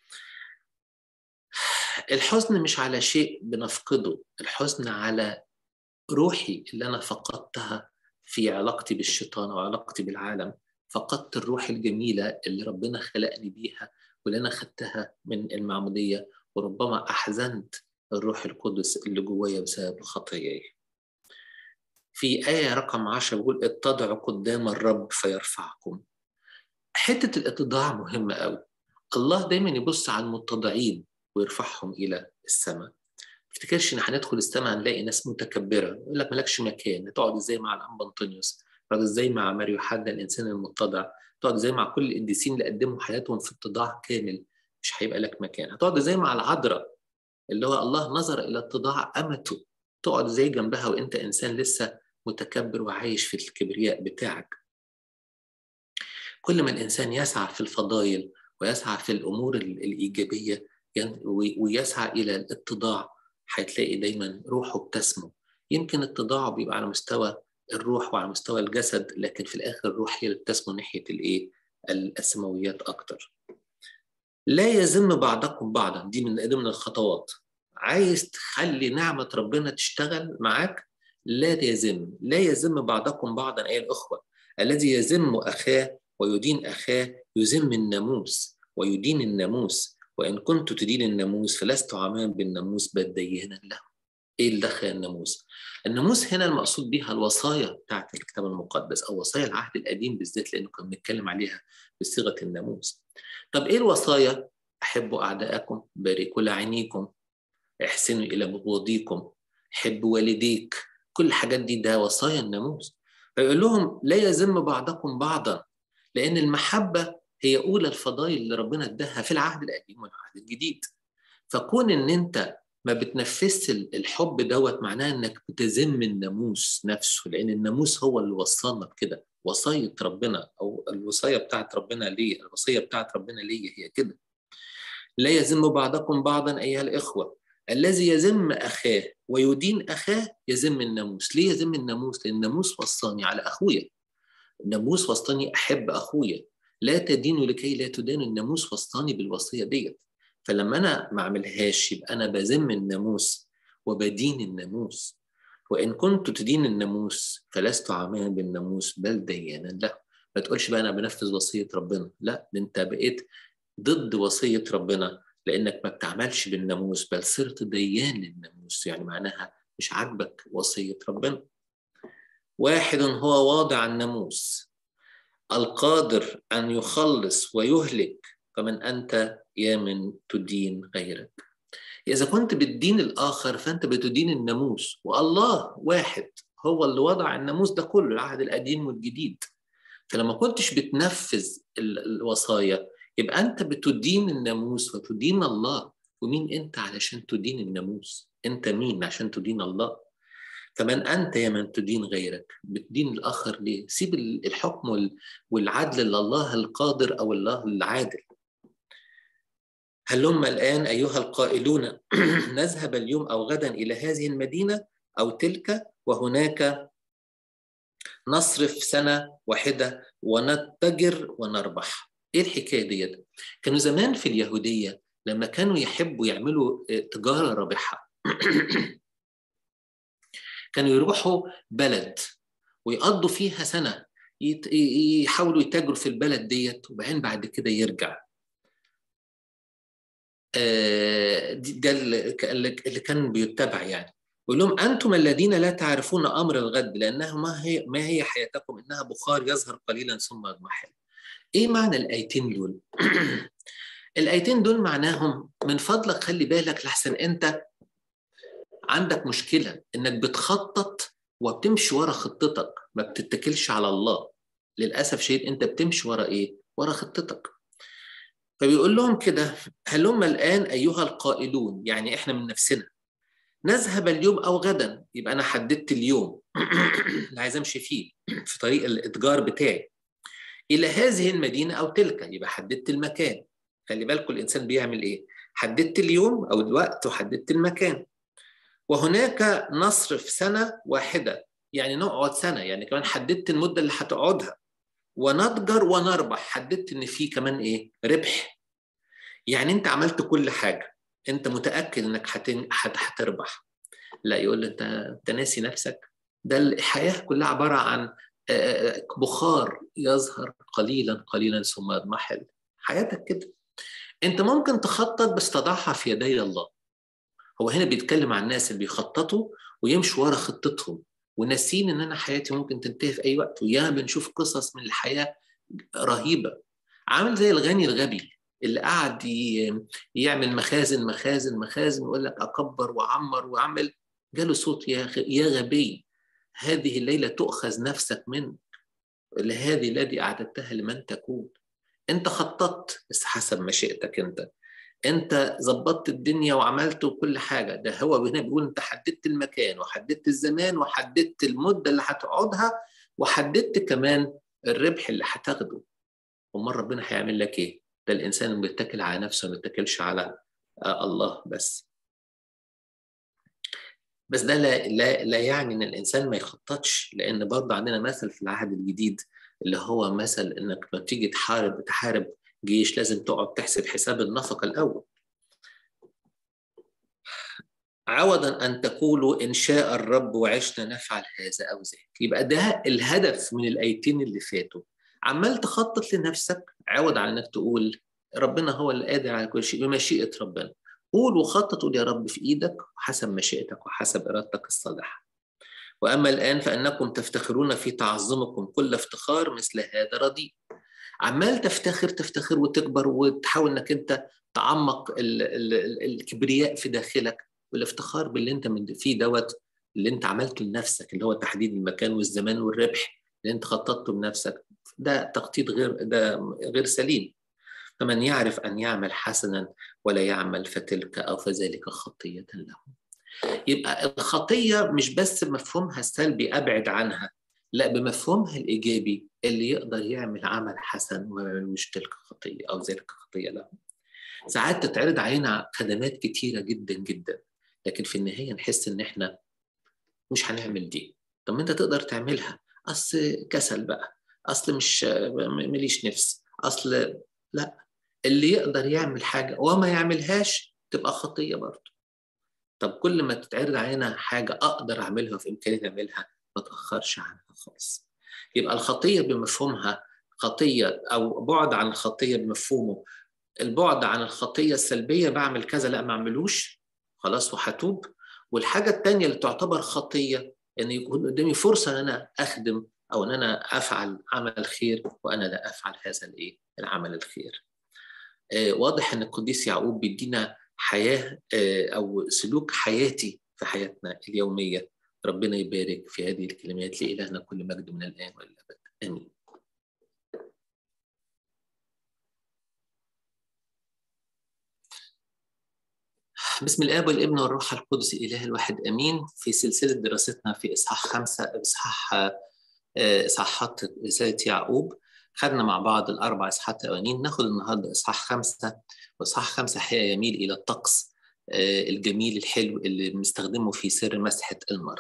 الحزن مش على شيء بنفقده الحزن على روحي اللي انا فقدتها في علاقتي بالشيطان وعلاقتي بالعالم فقدت الروح الجميله اللي ربنا خلقني بيها واللي انا خدتها من المعموديه وربما احزنت الروح القدس اللي جوايا بسبب الخطيه في آية رقم 10 بيقول اتضعوا قدام الرب فيرفعكم حتة الاتضاع مهمة قوي الله دايما يبص على المتضعين ويرفعهم إلى السماء تفتكرش ان هندخل السماء هنلاقي ناس متكبره يقول لك مالكش مكان هتقعد ازاي مع الانبا انطونيوس تقعد ازاي مع ماريو حد الانسان المتضع تقعد ازاي مع كل القديسين اللي قدموا حياتهم في اتضاع كامل مش هيبقى لك مكان هتقعد ازاي مع العذراء اللي هو الله نظر الى اتضاع امته تقعد ازاي جنبها وانت انسان لسه متكبر وعايش في الكبرياء بتاعك كل ما الانسان يسعى في الفضائل ويسعى في الامور الايجابيه ويسعى الى الاتضاع هتلاقي دايما روحه بتسمو يمكن اتضاعه بيبقى على مستوى الروح وعلى مستوى الجسد لكن في الاخر الروح هي اللي بتسمو ناحيه الايه السماويات اكتر لا يذم بعضكم بعضا دي من ضمن الخطوات عايز تخلي نعمه ربنا تشتغل معاك لا يذم لا يذم بعضكم بعضا ايها الاخوه الذي يذم اخاه ويدين اخاه يذم الناموس ويدين الناموس وإن كنت تدين الناموس فلست عاما بالناموس بل دينا له إيه اللي دخل الناموس؟ الناموس هنا المقصود بها الوصايا بتاعت الكتاب المقدس أو وصايا العهد القديم بالذات لأنه كنا بنتكلم عليها بصيغة الناموس طب إيه الوصايا؟ أحبوا أعداءكم باركوا لعينيكم احسنوا إلى مبغضيكم حبوا والديك كل الحاجات دي ده وصايا الناموس فيقول لهم لا يذم بعضكم بعضا لأن المحبة هي اولى الفضائل اللي ربنا اداها في العهد القديم والعهد الجديد فكون ان انت ما بتنفذش الحب دوت معناه انك بتذم الناموس نفسه لان الناموس هو اللي وصلنا بكده وصايه ربنا او الوصايه بتاعت ربنا ليه الوصيه بتاعت ربنا ليه هي كده لا يذم بعضكم بعضا ايها الاخوه الذي يذم اخاه ويدين اخاه يذم الناموس ليه يذم الناموس لان الناموس وصاني على اخويا الناموس وصاني احب اخويا لا تدينوا لكي لا تدانوا الناموس وصاني بالوصيه ديت فلما انا ما اعملهاش يبقى انا بذم الناموس وبدين الناموس وان كنت تدين الناموس فلست عاملا بالناموس بل ديانا له ما تقولش بقى انا بنفذ وصيه ربنا لا ده انت بقيت ضد وصيه ربنا لانك ما بتعملش بالناموس بل صرت ديان للناموس يعني معناها مش عاجبك وصيه ربنا واحد هو واضع الناموس القادر ان يخلص ويهلك فمن انت يا من تدين غيرك إذا كنت بتدين الآخر فأنت بتدين الناموس والله واحد هو اللي وضع الناموس ده كله العهد القديم والجديد فلما كنتش بتنفذ الوصايا يبقى أنت بتدين الناموس وتدين الله ومين أنت علشان تدين الناموس أنت مين عشان تدين الله فمن أنت يا من تدين غيرك بتدين الآخر ليه سيب الحكم والعدل لله القادر أو الله العادل هلم الآن أيها القائلون نذهب اليوم أو غدا إلى هذه المدينة أو تلك وهناك نصرف سنة واحدة ونتجر ونربح إيه الحكاية ديت؟ كانوا زمان في اليهودية لما كانوا يحبوا يعملوا تجارة رابحة كانوا يروحوا بلد ويقضوا فيها سنة يحاولوا يتاجروا في البلد ديت وبعدين بعد كده يرجع ده اللي كان بيتبع يعني يقول لهم انتم الذين لا تعرفون امر الغد لانه ما هي ما هي حياتكم انها بخار يظهر قليلا ثم يضمحل. ايه معنى الايتين دول؟ الايتين دول معناهم من فضلك خلي بالك لحسن انت عندك مشكله انك بتخطط وبتمشي ورا خطتك ما بتتكلش على الله. للاسف شديد انت بتمشي ورا ايه؟ ورا خطتك. فبيقول لهم كده هلم الآن أيها القائلون يعني إحنا من نفسنا نذهب اليوم أو غدا يبقى أنا حددت اليوم اللي عايز أمشي فيه في طريق الإتجار بتاعي إلى هذه المدينة أو تلك يبقى حددت المكان خلي بالكم الإنسان بيعمل إيه حددت اليوم أو الوقت وحددت المكان وهناك نصرف سنة واحدة يعني نقعد سنة يعني كمان حددت المدة اللي هتقعدها ونتجر ونربح حددت ان في كمان ايه ربح يعني انت عملت كل حاجه انت متاكد انك هتن... هتربح لا يقول انت انت ناسي نفسك ده الحياه كلها عباره عن بخار يظهر قليلا قليلا ثم يضمحل حياتك كده انت ممكن تخطط بس تضعها في يدي الله هو هنا بيتكلم عن الناس اللي بيخططوا ويمشوا ورا خطتهم وناسين ان انا حياتي ممكن تنتهي في اي وقت وياما بنشوف قصص من الحياه رهيبه عامل زي الغني الغبي اللي قعد يعمل مخازن مخازن مخازن ويقول لك اكبر واعمر واعمل جاله صوت يا يا غبي هذه الليله تؤخذ نفسك منك لهذه الذي اعددتها لمن تكون انت خططت بس حسب مشيئتك انت انت ظبطت الدنيا وعملت كل حاجه ده هو هنا بيقول انت حددت المكان وحددت الزمان وحددت المده اللي هتقعدها وحددت كمان الربح اللي هتاخده امال ربنا هيعمل لك ايه ده الانسان اللي بيتكل على نفسه ما بيتكلش على الله بس بس ده لا, لا, لا يعني ان الانسان ما يخططش لان برضه عندنا مثل في العهد الجديد اللي هو مثل انك لما تيجي تحارب تحارب جيش لازم تقعد تحسب حساب النفقة الأول عوضا أن تقولوا إن شاء الرب وعشنا نفعل هذا أو ذاك يبقى ده الهدف من الآيتين اللي فاتوا عمال تخطط لنفسك عوض عن إنك تقول ربنا هو اللي قادر على كل شيء بمشيئة ربنا قول وخطط قول يا رب في إيدك وحسب مشيئتك وحسب إرادتك الصالحة وأما الآن فأنكم تفتخرون في تعظمكم كل افتخار مثل هذا رديء عمال تفتخر تفتخر وتكبر وتحاول انك انت تعمق ال ال ال الكبرياء في داخلك والافتخار باللي انت من فيه دوت اللي انت عملته لنفسك اللي هو تحديد المكان والزمان والربح اللي انت خططته بنفسك ده تخطيط غير ده غير سليم فمن يعرف ان يعمل حسنا ولا يعمل فتلك او فذلك خطيه له يبقى الخطيه مش بس مفهومها السلبي ابعد عنها لا بمفهومها الايجابي اللي يقدر يعمل عمل حسن وما يعملوش تلك خطيه او ذلك خطيه له. ساعات تتعرض علينا خدمات كتيره جدا جدا لكن في النهايه نحس ان احنا مش هنعمل دي. طب ما انت تقدر تعملها اصل كسل بقى اصل مش ماليش نفس اصل لا اللي يقدر يعمل حاجه وما يعملهاش تبقى خطيه برضه. طب كل ما تتعرض علينا حاجه اقدر اعملها وفي امكاني اعملها ما تاخرش عنها خالص. يبقى الخطيه بمفهومها خطيه او بعد عن الخطيه بمفهومه البعد عن الخطيه السلبيه بعمل كذا لا ما اعملوش خلاص وهتوب والحاجه الثانيه اللي تعتبر خطيه ان يكون قدامي فرصه ان انا اخدم او ان انا افعل عمل خير وانا لا افعل هذا الايه العمل الخير واضح ان القديس يعقوب بيدينا حياه او سلوك حياتي في حياتنا اليوميه ربنا يبارك في هذه الكلمات لإلهنا كل مجد من الآن والى الأبد آمين بسم الاب والابن والروح القدس الاله الواحد امين في سلسله دراستنا في اصحاح خمسه اصحاح اصحاحات رساله يعقوب خدنا مع بعض الاربع اصحاحات الاولانيين ناخد النهارده اصحاح خمسه واصحاح خمسه حقيقه يميل الى الطقس الجميل الحلو اللي بنستخدمه في سر مسحه المرض.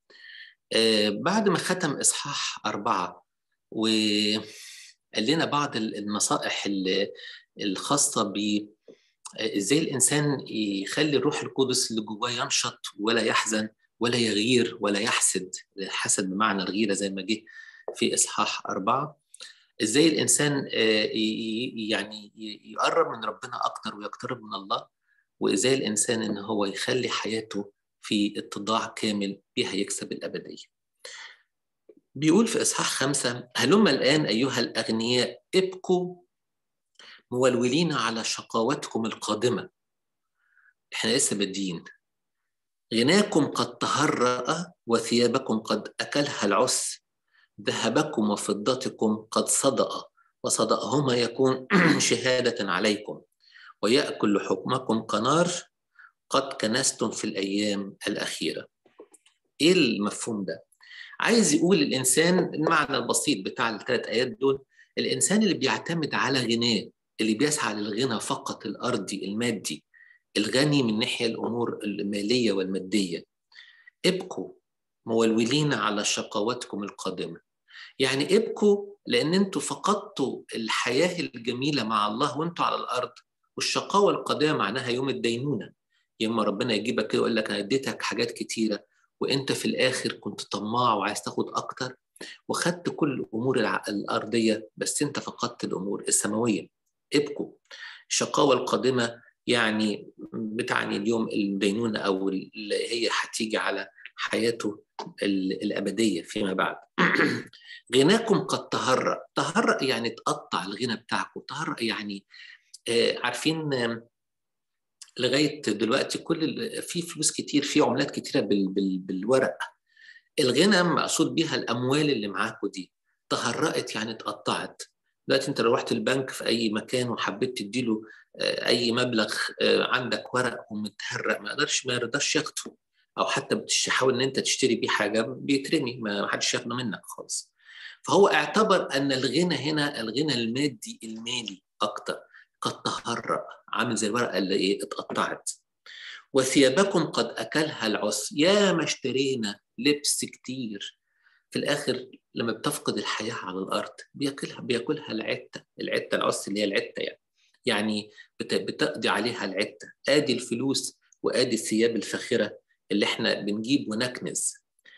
بعد ما ختم اصحاح اربعه وقال لنا بعض النصائح الخاصه ب ازاي الانسان يخلي الروح القدس اللي جواه ينشط ولا يحزن ولا يغير ولا يحسد حسد بمعنى الغيره زي ما جه في اصحاح اربعه ازاي الانسان يعني يقرب من ربنا اكتر ويقترب من الله وازاي الانسان ان هو يخلي حياته في اتضاع كامل بها يكسب الابديه. بيقول في اصحاح خمسه هلم الان ايها الاغنياء ابكوا مولولين على شقاوتكم القادمه. احنا لسه بادئين. غناكم قد تهرأ وثيابكم قد أكلها العس ذهبكم وفضتكم قد صدأ وصدأهما يكون شهادة عليكم ويأكل لحكمكم كنار قد كنستم في الأيام الأخيرة إيه المفهوم ده؟ عايز يقول الإنسان المعنى البسيط بتاع الثلاث آيات دول الإنسان اللي بيعتمد على غناه اللي بيسعى للغنى فقط الأرضي المادي الغني من ناحية الأمور المالية والمادية ابكوا مولولين على شقواتكم القادمة يعني ابكوا لأن انتوا فقدتوا الحياة الجميلة مع الله وانتوا على الأرض والشقاوة القادمة معناها يوم الدينونة يوم ربنا يجيبك كده ويقول لك أنا اديتك حاجات كتيرة وانت في الآخر كنت طماع وعايز تاخد أكتر وخدت كل الأمور الأرضية بس انت فقدت الأمور السماوية ابكوا الشقاوة القادمة يعني بتعني اليوم الدينونة أو اللي هي هتيجي على حياته الأبدية فيما بعد غناكم قد تهرأ تهرأ يعني تقطع الغنى بتاعكم تهرأ يعني آه عارفين آه لغاية دلوقتي كل في فلوس كتير في عملات كتيرة بال بال بالورق الغنى مقصود بيها الأموال اللي معاكم دي تهرأت يعني اتقطعت دلوقتي انت لو رحت البنك في اي مكان وحبيت تديله اي مبلغ عندك ورق ومتهرق ما يقدرش ما يرضاش ياخده او حتى بتحاول ان انت تشتري بيه حاجه بيترمي ما حدش ياخده منك خالص فهو اعتبر ان الغنى هنا الغنى المادي المالي اكتر قد تهرأ عامل زي الورقه اللي ايه اتقطعت وثيابكم قد اكلها العس يا ما اشترينا لبس كتير في الاخر لما بتفقد الحياه على الارض بياكلها بياكلها العته العته العس اللي هي العته يعني يعني بتقضي عليها العته ادي الفلوس وادي الثياب الفاخره اللي احنا بنجيب ونكنز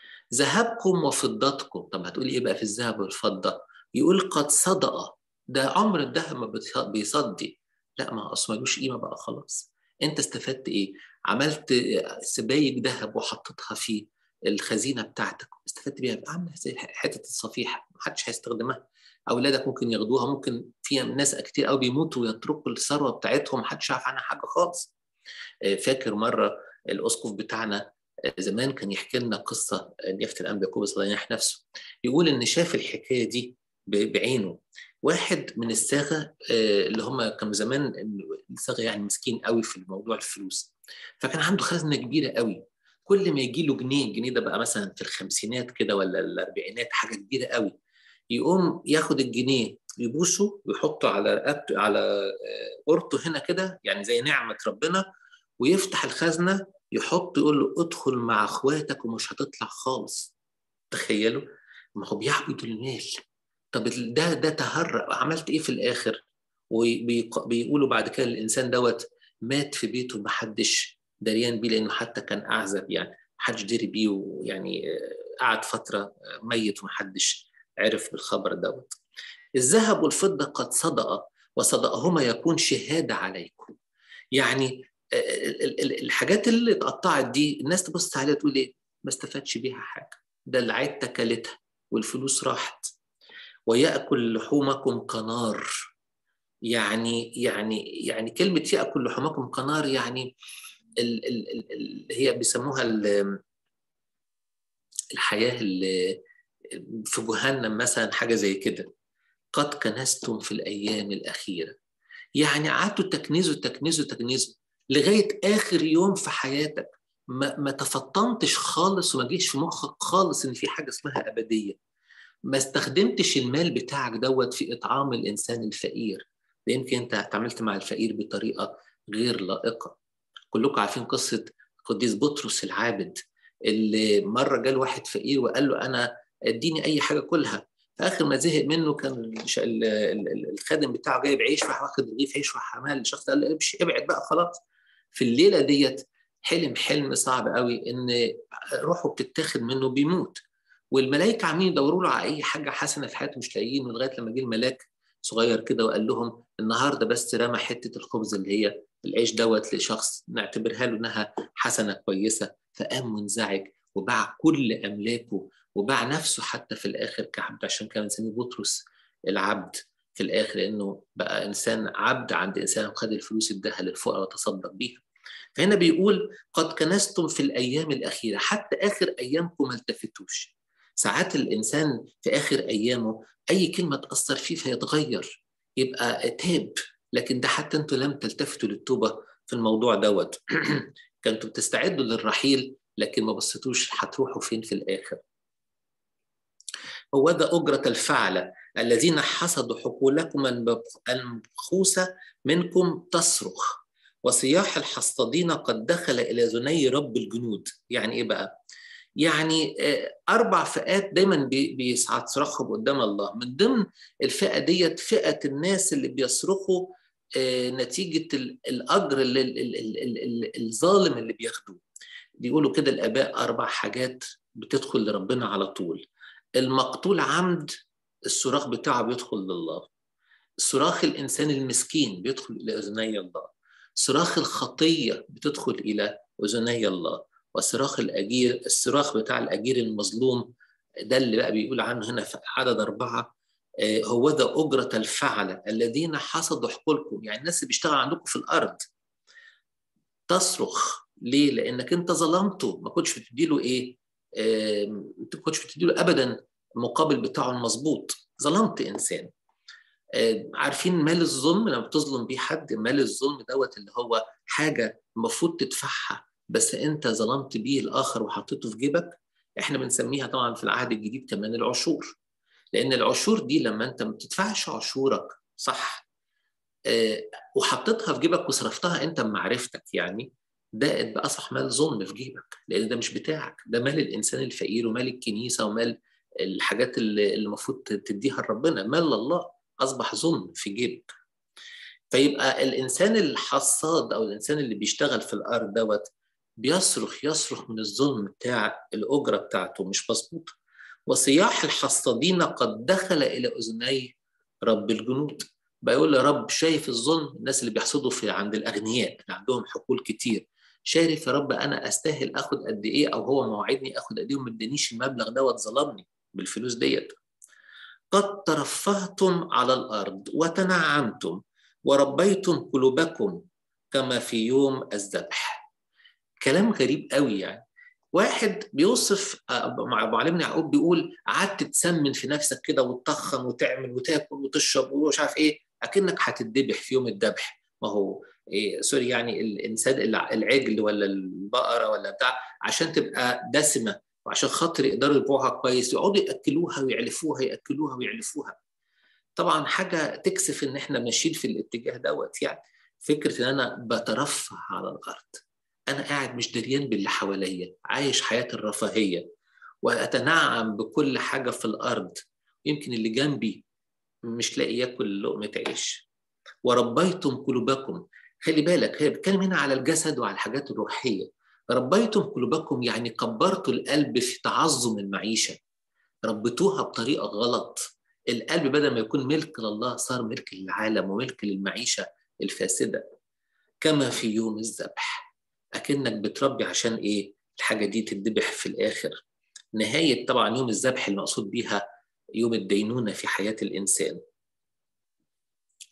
ذهبكم وفضتكم طب هتقولي ايه بقى في الذهب والفضه يقول قد صدأ ده عمر الذهب ما بيصدي لا ما اصلا ملوش قيمه بقى خلاص انت استفدت ايه عملت سبايك ذهب وحطيتها في الخزينه بتاعتك استفدت بيها عامله زي حته الصفيحه محدش هيستخدمها اولادك ممكن ياخدوها ممكن في ناس كتير قوي بيموتوا ويتركوا الثروه بتاعتهم محدش عارف عنها حاجه خالص فاكر مره الاسقف بتاعنا زمان كان يحكي لنا قصه نيافه الانبا يعقوب صلاح نفسه يقول ان شاف الحكايه دي بعينه واحد من الساغه اللي هم كانوا زمان الساغه يعني مسكين قوي في موضوع الفلوس فكان عنده خزنه كبيره قوي كل ما يجي له جنيه الجنيه ده بقى مثلا في الخمسينات كده ولا الاربعينات حاجه كبيره قوي يقوم ياخد الجنيه يبوسه ويحطه على رقبته على قرطه هنا كده يعني زي نعمه ربنا ويفتح الخزنه يحط يقول له ادخل مع اخواتك ومش هتطلع خالص تخيلوا ما هو بيعبد المال طب ده ده تهرب عملت ايه في الاخر وبيقولوا بعد كده الانسان دوت مات في بيته محدش دريان بيه لانه حتى كان اعزب يعني محدش دري بيه ويعني قعد فتره ميت ومحدش عرف بالخبر دوت الذهب والفضه قد صدأ وصدأهما يكون شهاده عليكم يعني الحاجات اللي اتقطعت دي الناس تبص عليها تقول ايه ما استفادش بيها حاجه ده العيد تكلتها والفلوس راحت ويأكل لحومكم كنار يعني يعني يعني كلمه ياكل لحومكم كنار يعني ال ال ال هي بيسموها الحياه اللي في جهنم مثلا حاجه زي كده قد كنستم في الايام الاخيره يعني قعدتوا تكنزوا تكنزوا تكنزوا لغايه اخر يوم في حياتك ما, ما تفطنتش خالص وما جيش في مخك خالص ان في حاجه اسمها ابديه ما استخدمتش المال بتاعك دوت في اطعام الانسان الفقير يمكن انت اتعاملت مع الفقير بطريقه غير لائقه كلكم عارفين قصه قديس بطرس العابد اللي مره جال واحد فقير وقال له انا اديني اي حاجه كلها فاخر ما زهق منه كان الخادم بتاعه جايب عيش راح واخد رغيف عيش راح عمل الشخص قال له امشي ابعد بقى خلاص في الليله ديت حلم حلم صعب قوي ان روحه بتتاخد منه بيموت والملائكه عاملين يدوروا له على اي حاجه حسنه في حياته مش لاقيين لغايه لما جه الملاك صغير كده وقال لهم النهارده بس رمى حته الخبز اللي هي العيش دوت لشخص نعتبرها له انها حسنه كويسه فقام منزعج وباع كل املاكه وباع نفسه حتى في الاخر كعبد عشان كان بنسميه بطرس العبد في الاخر لانه بقى انسان عبد عند انسان وخد الفلوس اداها للفقراء وتصدق بيها. فهنا بيقول قد كنستم في الايام الاخيره حتى اخر ايامكم ما التفتوش. ساعات الانسان في اخر ايامه اي كلمه تاثر فيه فيتغير يبقى تاب لكن ده حتى انتوا لم تلتفتوا للتوبه في الموضوع دوت كنتوا بتستعدوا للرحيل لكن ما بصيتوش هتروحوا فين في الاخر هو ذا أجرة الفعلة الذين حصدوا حقولكم المبخوسة منكم تصرخ وصياح الحصادين قد دخل إلى ذني رب الجنود يعني إيه بقى؟ يعني أربع فئات دايما بيصعد صراخهم قدام الله من ضمن الفئة ديت فئة الناس اللي بيصرخوا نتيجة الأجر الظالم اللي بياخدوه بيقولوا كده الآباء أربع حاجات بتدخل لربنا على طول المقتول عمد الصراخ بتاعه بيدخل لله صراخ الإنسان المسكين بيدخل إلى أذني الله صراخ الخطية بتدخل إلى أذني الله وصراخ الأجير الصراخ بتاع الأجير المظلوم ده اللي بقى بيقول عنه هنا في عدد أربعة هو ذا أجرة الفعلة الذين حصدوا حقولكم يعني الناس اللي بيشتغل عندكم في الأرض تصرخ ليه؟ لأنك أنت ظلمته ما كنتش بتدي له إيه؟ ما كنتش بتدي له أبدا المقابل بتاعه المظبوط ظلمت إنسان عارفين مال الظلم لما بتظلم بيه حد مال الظلم دوت اللي هو حاجة المفروض تدفعها بس أنت ظلمت بيه الآخر وحطيته في جيبك احنا بنسميها طبعا في العهد الجديد كمان العشور لان العشور دي لما انت ما بتدفعش عشورك صح أه وحطيتها في جيبك وصرفتها انت بمعرفتك يعني ده بقى اصبح مال ظلم في جيبك لان ده مش بتاعك ده مال الانسان الفقير ومال الكنيسه ومال الحاجات اللي المفروض تديها لربنا مال الله اصبح ظلم في جيبك فيبقى الانسان الحصاد او الانسان اللي بيشتغل في الارض دوت بيصرخ يصرخ من الظلم بتاع الاجره بتاعته مش مظبوطه وصياح الحصادين قد دخل الى اذني رب الجنود بيقول يا رب شايف الظلم الناس اللي بيحصدوا في عند الاغنياء اللي عندهم حقول كتير شايف يا رب انا استاهل اخد قد ايه او هو موعدني اخد قد ايه وما ادانيش المبلغ دوت ظلمني بالفلوس ديت قد ترفهتم على الارض وتنعمتم وربيتم قلوبكم كما في يوم الذبح كلام غريب قوي يعني واحد بيوصف مع معلمنا يعقوب بيقول قعدت تسمن في نفسك كده وتطخن وتعمل وتاكل وتشرب ومش عارف ايه اكنك هتتذبح في يوم الذبح ما هو إيه سوري يعني الانسان العجل ولا البقره ولا بتاع عشان تبقى دسمه وعشان خاطر يقدروا يبيعوها كويس يقعدوا ياكلوها ويعلفوها ياكلوها ويعلفوها طبعا حاجه تكسف ان احنا ماشيين في الاتجاه دوت يعني فكره ان انا بترفه على الارض انا قاعد مش دريان باللي حواليا عايش حياه الرفاهيه واتنعم بكل حاجه في الارض يمكن اللي جنبي مش لاقي ياكل لقمه عيش وربيتم قلوبكم خلي بالك هي بتتكلم هنا على الجسد وعلى الحاجات الروحيه ربيتم قلوبكم يعني كبرتوا القلب في تعظم المعيشه ربيتوها بطريقه غلط القلب بدل ما يكون ملك لله صار ملك للعالم وملك للمعيشه الفاسده كما في يوم الذبح اكنك بتربي عشان ايه الحاجه دي تتذبح في الاخر نهايه طبعا يوم الذبح المقصود بيها يوم الدينونه في حياه الانسان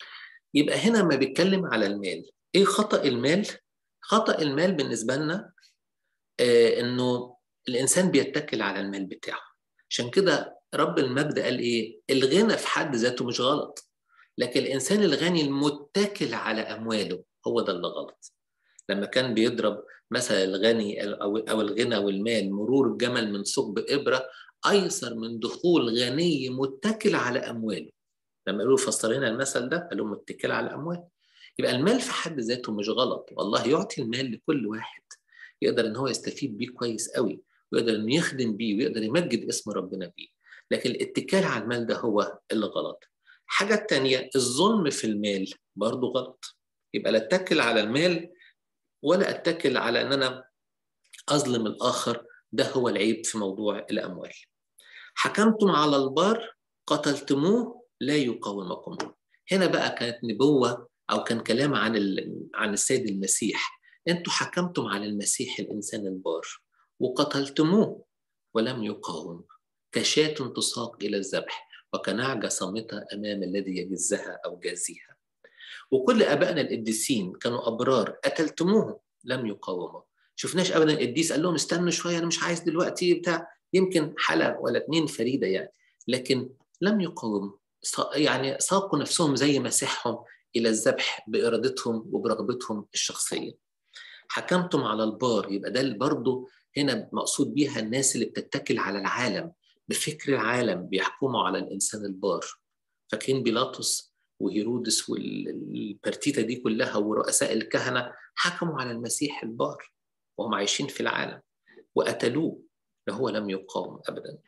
يبقى هنا ما بيتكلم على المال ايه خطا المال خطا المال بالنسبه لنا آه انه الانسان بيتكل على المال بتاعه عشان كده رب المجد قال ايه الغنى في حد ذاته مش غلط لكن الانسان الغني المتكل على امواله هو ده اللي غلط لما كان بيضرب مثلا الغني او او الغنى والمال مرور الجمل من ثقب ابره ايسر من دخول غني متكل على امواله لما قالوا فسر لنا المثل ده قالوا متكل على الاموال يبقى المال في حد ذاته مش غلط والله يعطي المال لكل واحد يقدر ان هو يستفيد بيه كويس قوي ويقدر انه يخدم بيه ويقدر يمجد اسم ربنا بيه لكن الاتكال على المال ده هو اللي غلط حاجة تانية الظلم في المال برضو غلط يبقى لا اتكل على المال ولا اتكل على ان انا اظلم الاخر ده هو العيب في موضوع الاموال حكمتم على البار قتلتموه لا يقاومكم هنا بقى كانت نبوة أو كان كلام عن عن السيد المسيح أنتوا حكمتم على المسيح الإنسان البار وقتلتموه ولم يقاوم كشاة تساق إلى الذبح وكنعجة صامتة أمام الذي يجزها أو جازيها وكل أبائنا القديسين كانوا أبرار قتلتموهم لم يقاوموا شفناش أبدا القديس قال لهم استنوا شوية أنا مش عايز دلوقتي بتاع يمكن حلقة ولا اتنين فريدة يعني لكن لم يقاوموا يعني ساقوا نفسهم زي مسيحهم إلى الذبح بإرادتهم وبرغبتهم الشخصية حكمتم على البار يبقى ده برضه هنا مقصود بيها الناس اللي بتتكل على العالم بفكر العالم بيحكموا على الإنسان البار فاكرين بيلاطس وهيرودس والبرتيتا دي كلها ورؤساء الكهنة حكموا على المسيح البار وهم عايشين في العالم وقتلوه وهو لم يقاوم أبدا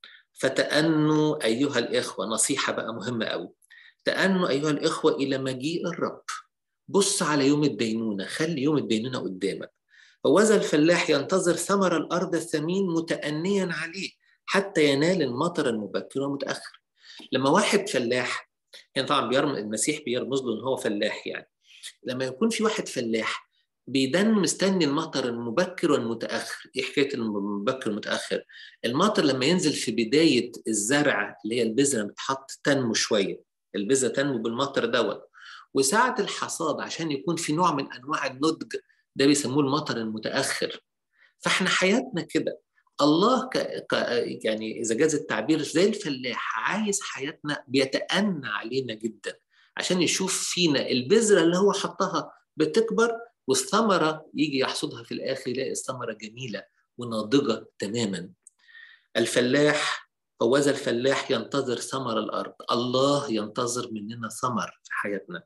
فتأنوا أيها الإخوة نصيحة بقى مهمة أوي تأنوا أيها الإخوة إلى مجيء الرب بص على يوم الدينونة خلي يوم الدينونة قدامك فوذا الفلاح ينتظر ثمر الأرض الثمين متأنيا عليه حتى ينال المطر المبكر والمتأخر لما واحد فلاح يعني طبعا بيرمز المسيح بيرمز له ان هو فلاح يعني لما يكون في واحد فلاح بيدن مستني المطر المبكر والمتاخر ايه حكايه المبكر والمتاخر المطر لما ينزل في بدايه الزرع اللي هي البذره بتحط تنمو شويه البذره تنمو بالمطر دوت وساعه الحصاد عشان يكون في نوع من انواع النضج ده بيسموه المطر المتاخر فاحنا حياتنا كده الله ك... ك... يعني اذا جاز التعبير زي الفلاح عايز حياتنا بيتأنى علينا جدا عشان يشوف فينا البذره اللي هو حطها بتكبر والثمره يجي يحصدها في الاخر يلاقي الثمره جميله وناضجه تماما. الفلاح فوذا الفلاح ينتظر ثمر الارض، الله ينتظر مننا ثمر في حياتنا.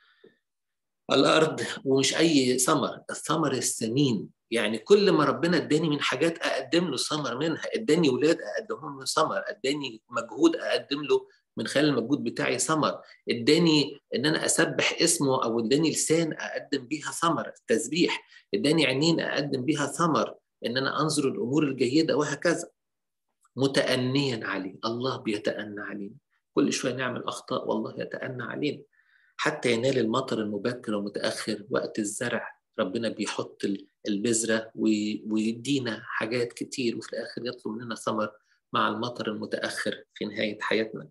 الارض ومش اي ثمر، الثمر الثمين، يعني كل ما ربنا اداني من حاجات اقدم له ثمر منها، اداني ولاد اقدم له ثمر، اداني مجهود اقدم له من خلال المجهود بتاعي ثمر اداني ان انا اسبح اسمه او اداني لسان اقدم بيها ثمر التسبيح اداني عينين اقدم بيها ثمر ان انا انظر الامور الجيده وهكذا متأنيا عليه الله بيتأنى علينا كل شويه نعمل اخطاء والله يتأنى علينا حتى ينال المطر المبكر والمتاخر وقت الزرع ربنا بيحط البذره ويدينا حاجات كتير وفي الاخر يطلب مننا ثمر مع المطر المتاخر في نهايه حياتنا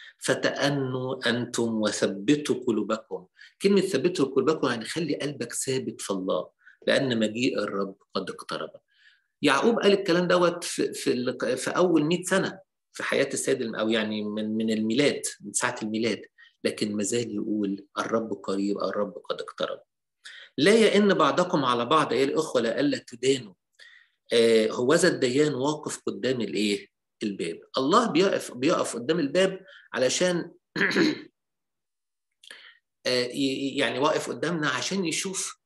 فتأنوا أنتم وثبتوا قلوبكم كلمة ثبتوا قلوبكم يعني خلي قلبك ثابت في الله لأن مجيء الرب قد اقترب يعقوب قال الكلام دوت في, في, في أول 100 سنة في حياة السيد أو يعني من من الميلاد من ساعة الميلاد لكن ما زال يقول الرب قريب الرب قد اقترب لا يئن بعضكم على بعض يا الأخوة لألا تدانوا آه هوذا الديان واقف قدام الإيه؟ الباب الله بيقف بيقف قدام الباب علشان يعني واقف قدامنا عشان يشوف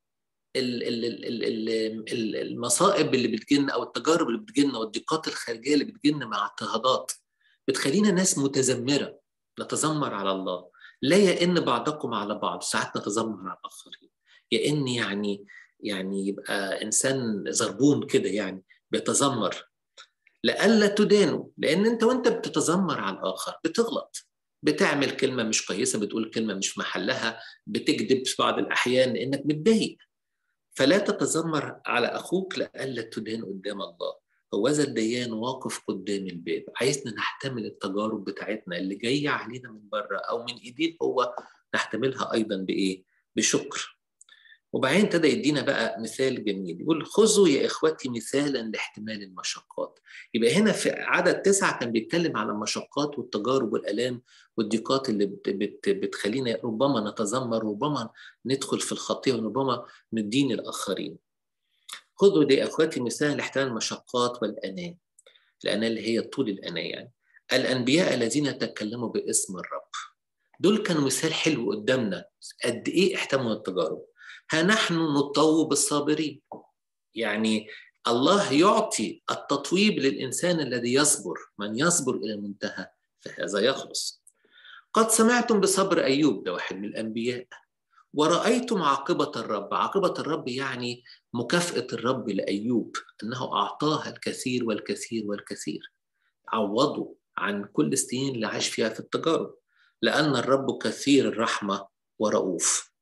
المصائب اللي بتجيلنا او التجارب اللي بتجيلنا والضيقات الخارجيه اللي بتجيلنا مع اضطهادات بتخلينا ناس متذمره نتذمر على الله لا يئن بعضكم على بعض ساعات نتذمر على الاخرين يئن يعني يعني يبقى انسان زربون كده يعني بيتذمر لئلا تدانوا لان انت وانت بتتذمر على الاخر بتغلط بتعمل كلمه مش كويسه بتقول كلمه مش محلها بتكذب في بعض الاحيان لانك متضايق فلا تتذمر على اخوك لئلا تدان قدام الله هوذا الديان واقف قدام الباب عايزنا نحتمل التجارب بتاعتنا اللي جايه علينا من بره او من ايديه هو نحتملها ايضا بايه؟ بشكر وبعدين ابتدى يدينا بقى مثال جميل يقول خذوا يا اخوتي مثالا لاحتمال المشقات يبقى هنا في عدد تسعة كان بيتكلم على المشقات والتجارب والالام والضيقات اللي بت بت بتخلينا ربما نتذمر ربما ندخل في الخطيه وربما ندين الاخرين خذوا يا اخوتي مثال لاحتمال المشقات والاناه الاناه اللي هي طول الاناه يعني الانبياء الذين تكلموا باسم الرب دول كانوا مثال حلو قدامنا قد ايه احتملوا التجارب ها نحن نطوب الصابرين يعني الله يعطي التطويب للإنسان الذي يصبر من يصبر إلى المنتهى فهذا يخلص قد سمعتم بصبر أيوب ده واحد من الأنبياء ورأيتم عاقبة الرب عاقبة الرب يعني مكافأة الرب لأيوب أنه أعطاها الكثير والكثير والكثير عوضوا عن كل السنين اللي عاش فيها في التجارب لأن الرب كثير الرحمة ورؤوف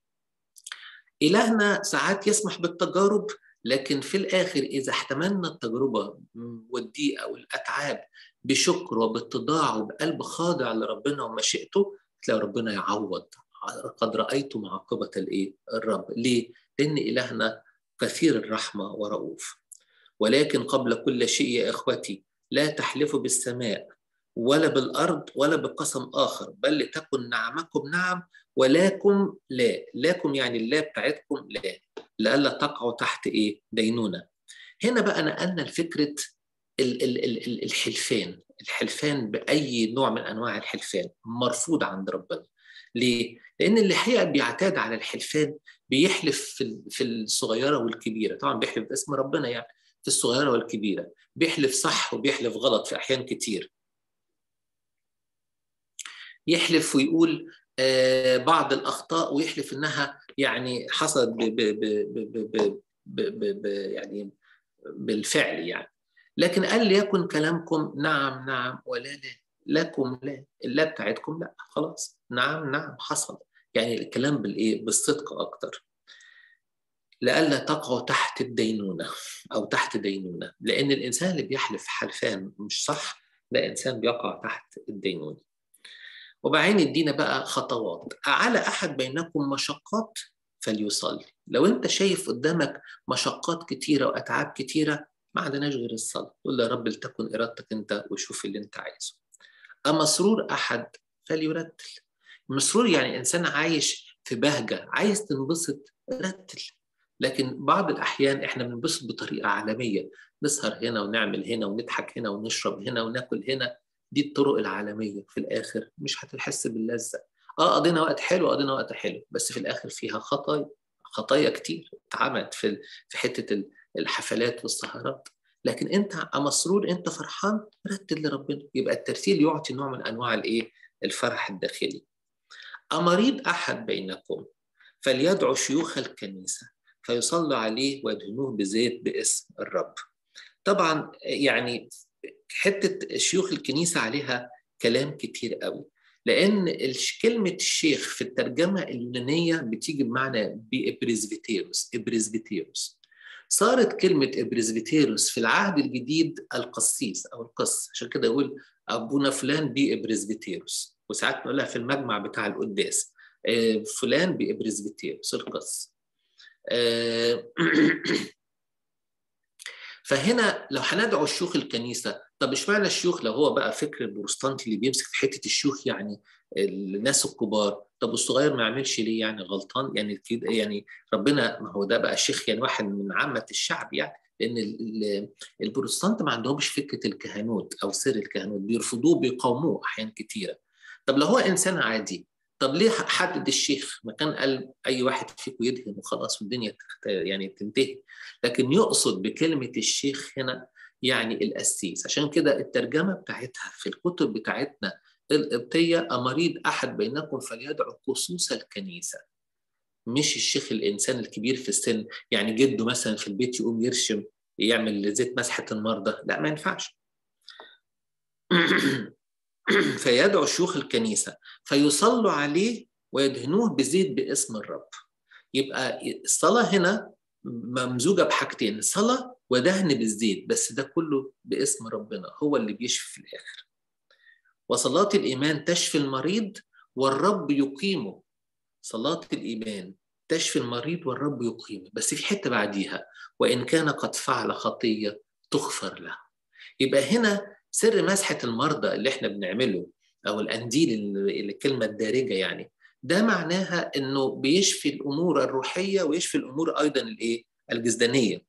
إلهنا ساعات يسمح بالتجارب لكن في الآخر إذا احتملنا التجربة والضيقة والأتعاب بشكر وباتضاع وبقلب خاضع لربنا ومشيئته تلاقي ربنا يعوض قد رأيتم عاقبة الإيه؟ الرب ليه؟ لأن إلهنا كثير الرحمة ورؤوف ولكن قبل كل شيء يا إخوتي لا تحلفوا بالسماء ولا بالأرض ولا بقسم آخر بل لتكن نعمكم نعم ولكم لا لكم يعني اللا بتاعتكم لا لئلا تقعوا تحت ايه دينونه هنا بقى نقلنا لفكره الحلفان الحلفان باي نوع من انواع الحلفان مرفوض عند ربنا ليه لان اللي حقيقه بيعتاد على الحلفان بيحلف في في الصغيره والكبيره طبعا بيحلف باسم ربنا يعني في الصغيره والكبيره بيحلف صح وبيحلف غلط في احيان كتير يحلف ويقول بعض الاخطاء ويحلف انها يعني حصلت ب ب ب ب ب يعني بالفعل يعني لكن قال ليكن كلامكم نعم نعم ولا لا لكم لا اللا بتاعتكم لا خلاص نعم نعم حصل يعني الكلام بالايه بالصدق اكتر لئلا تقعوا تحت الدينونه او تحت دينونه لان الانسان اللي بيحلف حلفان مش صح ده انسان بيقع تحت الدينونه وبعدين يدينا بقى خطوات على احد بينكم مشقات فليصلي لو انت شايف قدامك مشقات كتيره واتعاب كتيره ما عندناش غير الصلاه قول يا رب لتكن ارادتك انت وشوف اللي انت عايزه اما سرور احد فليرتل مسرور يعني انسان عايش في بهجه عايز تنبسط رتل لكن بعض الاحيان احنا بننبسط بطريقه عالميه نسهر هنا ونعمل هنا ونضحك هنا ونشرب هنا وناكل هنا دي الطرق العالميه في الاخر مش هتحس باللذه اه قضينا وقت حلو قضينا وقت حلو بس في الاخر فيها خطايا خطايا كتير اتعملت في في حته الحفلات والسهرات لكن انت مسرور انت فرحان رتل لربنا يبقى الترتيل يعطي نوع من انواع الايه الفرح الداخلي امريض احد بينكم فليدعو شيوخ الكنيسه فيصلوا عليه ويدهنوه بزيت باسم الرب طبعا يعني حته شيوخ الكنيسه عليها كلام كتير قوي لان كلمه الشيخ في الترجمه اليونانيه بتيجي بمعنى بإبريزبيتيروس إبريزبيتيروس صارت كلمة إبريزبيتيروس في العهد الجديد القسيس أو القس عشان كده يقول أبونا فلان بإبريزبيتيروس وساعات نقولها في المجمع بتاع القداس فلان بإبريزبيتيروس القس فهنا لو هندعو شيوخ الكنيسه طب اشمعنى الشيوخ لو هو بقى فكر البروتستانتي اللي بيمسك في حته الشيوخ يعني الناس الكبار طب والصغير ما يعملش ليه يعني غلطان يعني كده يعني ربنا ما هو ده بقى شيخ يعني واحد من عامه الشعب يعني لان البروتستانت ما عندهمش فكره الكهنوت او سر الكهنوت بيرفضوه بيقاوموه احيان كتيره طب لو هو انسان عادي طب ليه حدد الشيخ؟ ما كان قال اي واحد فيكم يدهن وخلاص والدنيا يعني تنتهي لكن يقصد بكلمه الشيخ هنا يعني القسيس عشان كده الترجمه بتاعتها في الكتب بتاعتنا القبطيه امريض احد بينكم فليدعو خصوص الكنيسه مش الشيخ الانسان الكبير في السن يعني جده مثلا في البيت يقوم يرشم يعمل زيت مسحه المرضى لا ما ينفعش فيدعو شيوخ الكنيسه فيصلوا عليه ويدهنوه بزيت باسم الرب يبقى الصلاه هنا ممزوجه بحاجتين صلاه ودهن بالزيت بس ده كله باسم ربنا هو اللي بيشفي في الاخر وصلاة الإيمان تشفي المريض والرب يقيمه صلاة الإيمان تشفي المريض والرب يقيمه بس في حتة بعديها وإن كان قد فعل خطية تغفر له يبقى هنا سر مسحة المرضى اللي احنا بنعمله أو الأنديل الكلمة الدارجة يعني ده معناها إنه بيشفي الأمور الروحية ويشفي الأمور أيضا الإيه؟ الجسدانية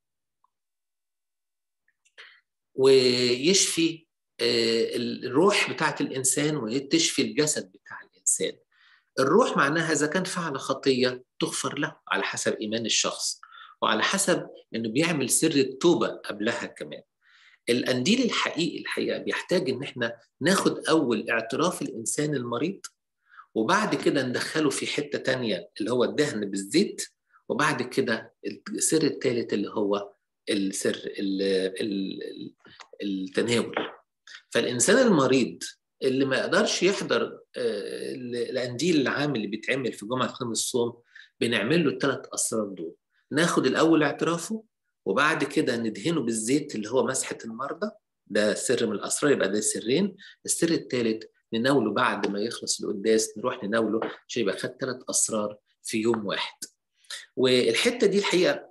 ويشفي الروح بتاعت الإنسان وتشفي الجسد بتاع الإنسان الروح معناها إذا كان فعل خطية تغفر له على حسب إيمان الشخص وعلى حسب إنه بيعمل سر التوبة قبلها كمان القنديل الحقيقي الحقيقة بيحتاج إن إحنا ناخد أول اعتراف الإنسان المريض وبعد كده ندخله في حتة تانية اللي هو الدهن بالزيت وبعد كده السر الثالث اللي هو السر التناول فالإنسان المريض اللي ما يقدرش يحضر القنديل العام اللي بيتعمل في جمعة خمس الصوم بنعمل له الثلاث أسرار دول ناخد الأول اعترافه وبعد كده ندهنه بالزيت اللي هو مسحة المرضى ده سر من الأسرار يبقى ده سرين السر الثالث نناوله بعد ما يخلص القداس نروح نناوله عشان يبقى خد ثلاث أسرار في يوم واحد والحتة دي الحقيقة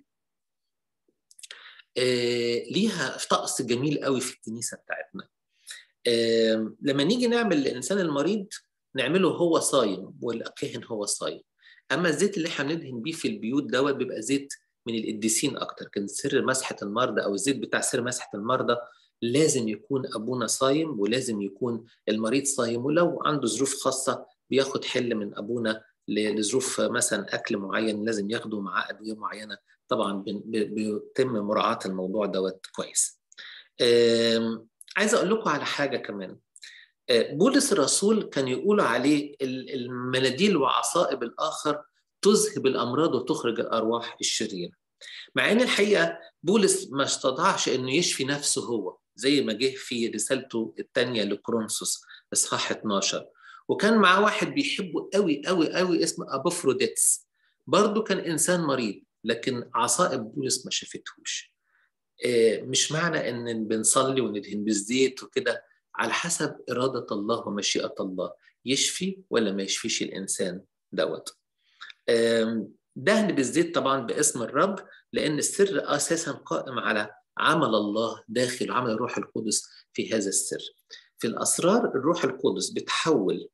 ليها طقس جميل قوي في الكنيسة بتاعتنا لما نيجي نعمل للإنسان المريض نعمله هو صايم والكاهن هو صايم أما الزيت اللي احنا بندهن بيه في البيوت دوت بيبقى زيت من القديسين اكتر كان سر مسحه المرضى او الزيت بتاع سر مسحه المرضى لازم يكون ابونا صايم ولازم يكون المريض صايم ولو عنده ظروف خاصه بياخد حل من ابونا لظروف مثلا اكل معين لازم ياخده مع ادويه معينه طبعا بيتم مراعاه الموضوع دوت كويس. عايز اقول لكم على حاجه كمان بولس الرسول كان يقول عليه المناديل وعصائب الاخر تذهب الامراض وتخرج الارواح الشريره. مع ان الحقيقه بولس ما استطاعش انه يشفي نفسه هو زي ما جه في رسالته الثانيه لكرونسوس اصحاح 12 وكان معاه واحد بيحبه قوي قوي قوي اسمه ابوفروديتس برضه كان انسان مريض لكن عصائب بولس ما شافتهوش. مش معنى ان بنصلي وندهن بالزيت وكده على حسب اراده الله ومشيئه الله يشفي ولا ما يشفيش الانسان دوت. دهن بالزيت طبعا باسم الرب لان السر اساسا قائم على عمل الله داخل عمل الروح القدس في هذا السر في الاسرار الروح القدس بتحول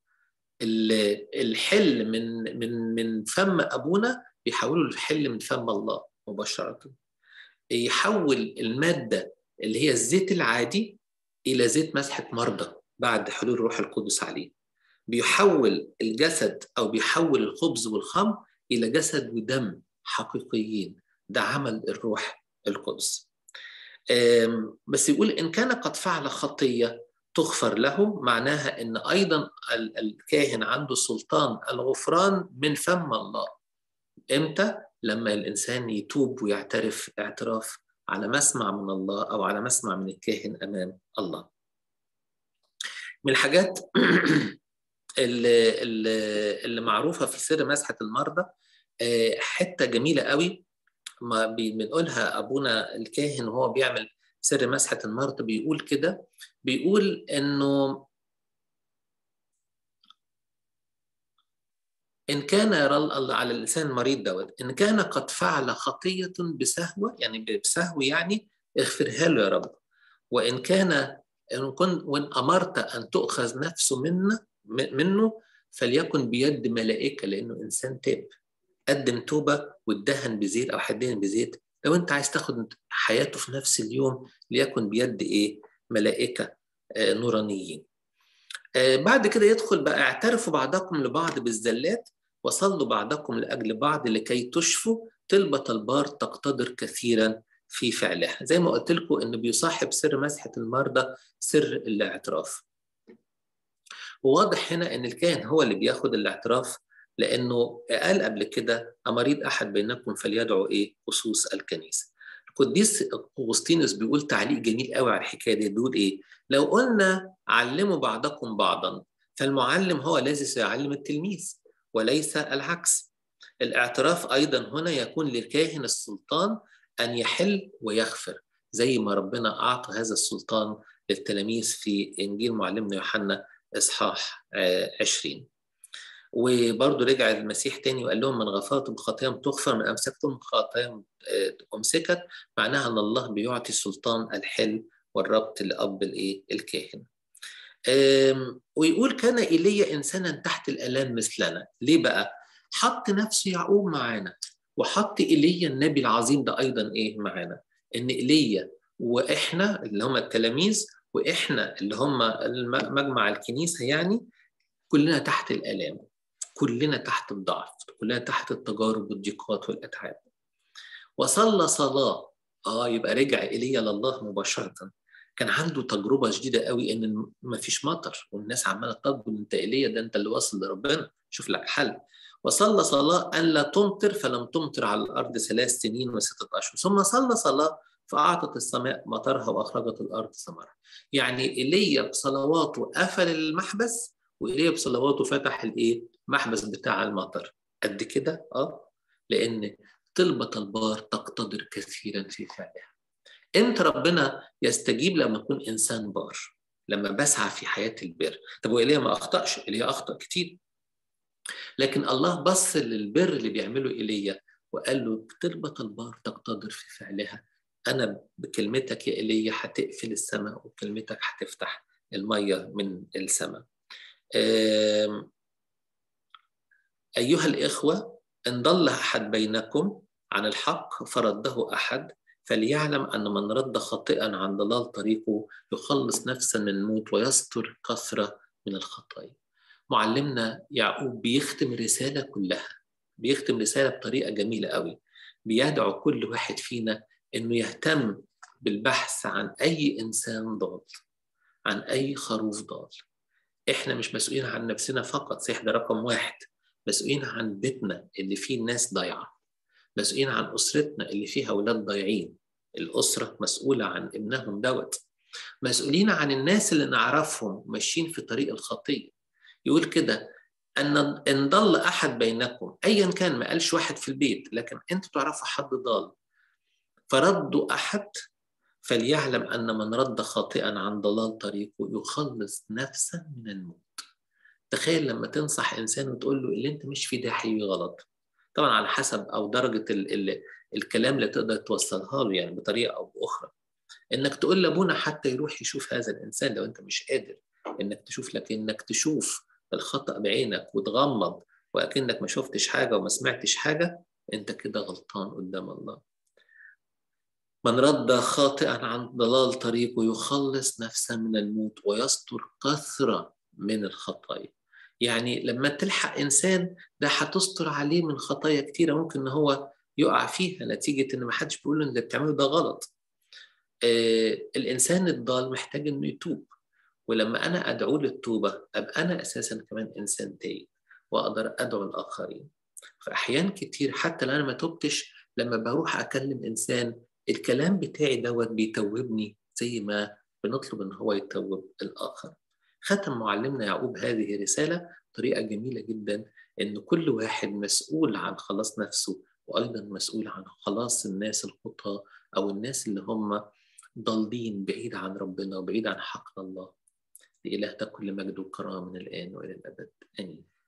الحل من من من فم ابونا بيحوله الحل من فم الله مباشره يحول الماده اللي هي الزيت العادي الى زيت مسحه مرضى بعد حلول الروح القدس عليه بيحول الجسد او بيحول الخبز والخمر الى جسد ودم حقيقيين ده عمل الروح القدس بس يقول ان كان قد فعل خطيه تغفر له معناها ان ايضا الكاهن عنده سلطان الغفران من فم الله امتى لما الانسان يتوب ويعترف اعتراف على مسمع من الله او على مسمع من الكاهن امام الله من الحاجات اللي, اللي معروفه في سر مسحه المرضى حته جميله قوي ما بنقولها ابونا الكاهن وهو بيعمل سر مسحه المرضى بيقول كده بيقول انه ان كان يرى الله على الانسان المريض دوت ان كان قد فعل خطيه بسهوه يعني بسهو يعني اغفرها له يا رب وان كان ان كنت وان امرت ان تؤخذ نفسه منه منه فليكن بيد ملائكه لانه انسان تاب قدم توبه وادهن بزيت او حدهن بزيت لو انت عايز تاخد حياته في نفس اليوم ليكن بيد ايه ملائكه آه نورانيين آه بعد كده يدخل بقى اعترفوا بعضكم لبعض بالزلات وصلوا بعضكم لاجل بعض لكي تشفوا طلبة البار تقتدر كثيرا في فعلها زي ما قلت لكم انه بيصاحب سر مسحه المرضى سر الاعتراف وواضح هنا ان الكاهن هو اللي بياخد الاعتراف لانه قال قبل كده امريض احد بينكم فليدعو ايه خصوص الكنيسه القديس اغسطينوس بيقول تعليق جميل قوي على الحكايه دي بيقول ايه لو قلنا علموا بعضكم بعضا فالمعلم هو الذي سيعلم التلميذ وليس العكس الاعتراف ايضا هنا يكون للكاهن السلطان ان يحل ويغفر زي ما ربنا اعطى هذا السلطان للتلاميذ في انجيل معلمنا يوحنا اصحاح 20 وبرضه رجع المسيح تاني وقال لهم من غفرتم خطاياهم تغفر من امسكتم خطاياهم امسكت معناها ان الله بيعطي سلطان الحل والربط لاب الايه الكاهن ويقول كان ايليا انسانا تحت الالام مثلنا ليه بقى حط نفسه يعقوب معانا وحط ايليا النبي العظيم ده ايضا ايه معانا ان ايليا واحنا اللي هم التلاميذ واحنا اللي هم مجمع الكنيسه يعني كلنا تحت الالام كلنا تحت الضعف كلنا تحت التجارب والضيقات والاتعاب وصلى صلاه اه يبقى رجع ايليا لله مباشره كان عنده تجربه شديده قوي ان ما فيش مطر والناس عماله تطلب انت ايليا ده انت اللي واصل لربنا شوف لك حل وصلى صلاه ان لا تمطر فلم تمطر على الارض ثلاث سنين وسته اشهر ثم صلى صلاه فاعطت السماء مطرها واخرجت الارض ثمرها يعني ايليا بصلواته قفل المحبس وايليا بصلواته فتح الايه المحبس بتاع المطر قد كده اه لان طلبة البار تقتدر كثيرا في فعلها امتى ربنا يستجيب لما اكون انسان بار لما بسعى في حياه البر طب وايليا ما اخطاش ايليا اخطا كتير لكن الله بص للبر اللي بيعمله ايليا وقال له طلبة البار تقتدر في فعلها انا بكلمتك يا ايليا هتقفل السماء وكلمتك هتفتح الميه من السماء ايها الاخوه ان ضل احد بينكم عن الحق فرده احد فليعلم ان من رد خاطئا عن ضلال طريقه يخلص نفسا من الموت ويستر كثره من الخطايا معلمنا يعقوب بيختم الرساله كلها بيختم رساله بطريقه جميله قوي بيدعو كل واحد فينا انه يهتم بالبحث عن اي انسان ضال عن اي خروف ضال احنا مش مسؤولين عن نفسنا فقط صحيح ده رقم واحد مسؤولين عن بيتنا اللي فيه ناس ضايعه مسؤولين عن اسرتنا اللي فيها اولاد ضايعين الاسره مسؤوله عن ابنهم دوت مسؤولين عن الناس اللي نعرفهم ماشيين في طريق الخطيه يقول كده ان ان ضل احد بينكم ايا كان ما قالش واحد في البيت لكن انتوا تعرفوا حد ضال فردوا احد فليعلم ان من رد خاطئا عن ضلال طريقه يخلص نفسا من الموت تخيل لما تنصح انسان وتقول له اللي انت مش فيه ده حقيقي غلط طبعا على حسب او درجه ال ال الكلام اللي تقدر توصلها له يعني بطريقه او باخرى انك تقول لابونا حتى يروح يشوف هذا الانسان لو انت مش قادر انك تشوف لكن انك تشوف الخطا بعينك وتغمض واكنك ما شفتش حاجه وما سمعتش حاجه انت كده غلطان قدام الله من رد خاطئا عن ضلال طريقه يخلص نفسه من الموت ويستر كثره من الخطايا يعني لما تلحق انسان ده هتستر عليه من خطايا كتيره ممكن ان هو يقع فيها نتيجه ان ما حدش بيقول له اللي بتعمله ده غلط آه الانسان الضال محتاج انه يتوب ولما انا ادعو للتوبه ابقى انا اساسا كمان انسان تايب واقدر ادعو الاخرين فاحيان كتير حتى لو انا ما تبتش لما بروح اكلم انسان الكلام بتاعي دوت بيتوبني زي ما بنطلب ان هو يتوب الاخر ختم معلمنا يعقوب هذه رسالة طريقة جميلة جدا إن كل واحد مسؤول عن خلاص نفسه وأيضا مسؤول عن خلاص الناس الخطاة أو الناس اللي هم ضالين بعيد عن ربنا وبعيد عن حق الله لإله كل مجد وكرامة من الآن وإلى الأبد آمين